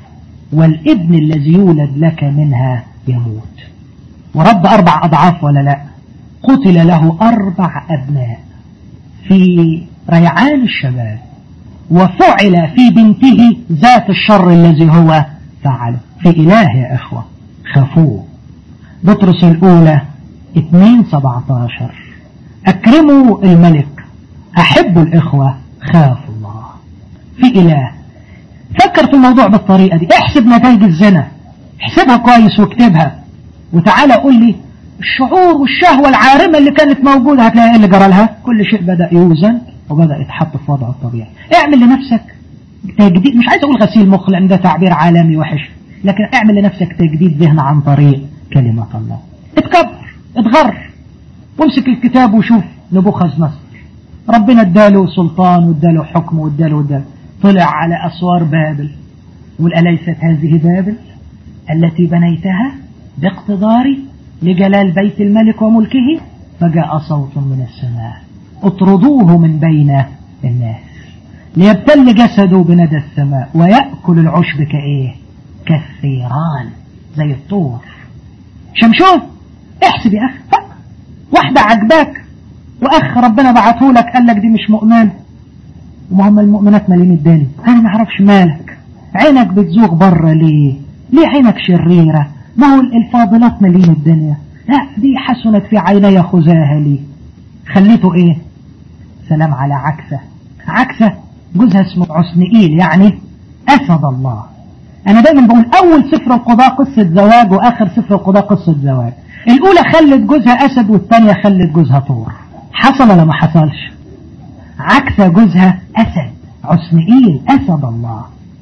والابن الذي يولد لك منها يموت ورد أربع أضعاف ولا لا قتل له أربع أبناء في ريعان الشباب وفعل في بنته ذات الشر الذي هو فعله في إله يا إخوة خافوه بطرس الأولى 2 17 أكرموا الملك أحبوا الإخوة خافوا الله في إله فكر في الموضوع بالطريقة دي احسب نتائج الزنا احسبها كويس واكتبها وتعالى قول لي الشعور والشهوة العارمة اللي كانت موجودة هتلاقي ايه اللي جرى لها كل شيء بدأ يوزن وبدأ يتحط في وضعه الطبيعي اعمل لنفسك تجديد مش عايز اقول غسيل مخ لان ده تعبير عالمي وحش لكن اعمل لنفسك تجديد ذهن عن طريق كلمة الله اتكبر اتغر وامسك الكتاب وشوف نبوخذ نصر ربنا اداله سلطان واداله حكم واداله واداله طلع على أسوار بابل يقول أليست هذه بابل التي بنيتها باقتداري لجلال بيت الملك وملكه فجاء صوت من السماء اطردوه من بين الناس ليبتل جسده بندى السماء ويأكل العشب كإيه كالثيران زي الطور شمشون احسب يا أخي فك واحدة عجباك وأخ ربنا بعته لك قال لك دي مش مؤمن وما هم المؤمنات مالين الدنيا أنا ما أعرفش مالك عينك بتزوغ بره ليه ليه عينك شريرة ما هو الفاضلات مالين الدنيا لا دي حسنت في عيني خزاها لي خليته ايه سلام على عكسة عكسة جوزها اسمه عسنئيل يعني أسد الله أنا دايما بقول أول سفر القضاء قصة زواج وآخر سفر القضاء قصة زواج الأولى خلت جوزها أسد والثانية خلت جوزها طور حصل ولا ما حصلش عكس جوزها أسد عسنئيل أسد الله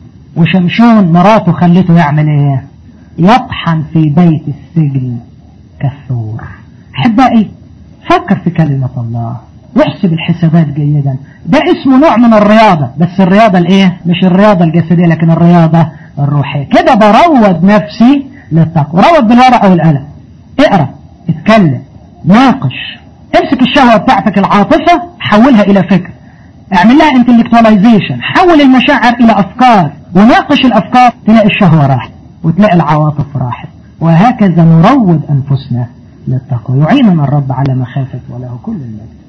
وشمشون مراته خلته يعمل ايه يطحن في بيت السجن كالثور احبائي فكر في كلمة الله واحسب الحسابات جيدا ده اسمه نوع من الرياضة بس الرياضة الايه مش الرياضة الجسدية لكن الرياضة الروحية كده بروض نفسي للتقوى روض بالورقة والقلم اقرأ اتكلم ناقش امسك الشهوة بتاعتك العاطفة حولها الى فكر اعمل لها انتلكتواليزيشن حول المشاعر الى افكار وناقش الافكار تلاقي الشهوة راحت وتلاقي العواطف راحت وهكذا نروض انفسنا للتقوى يعيننا الرب على مخافة وله كل المجد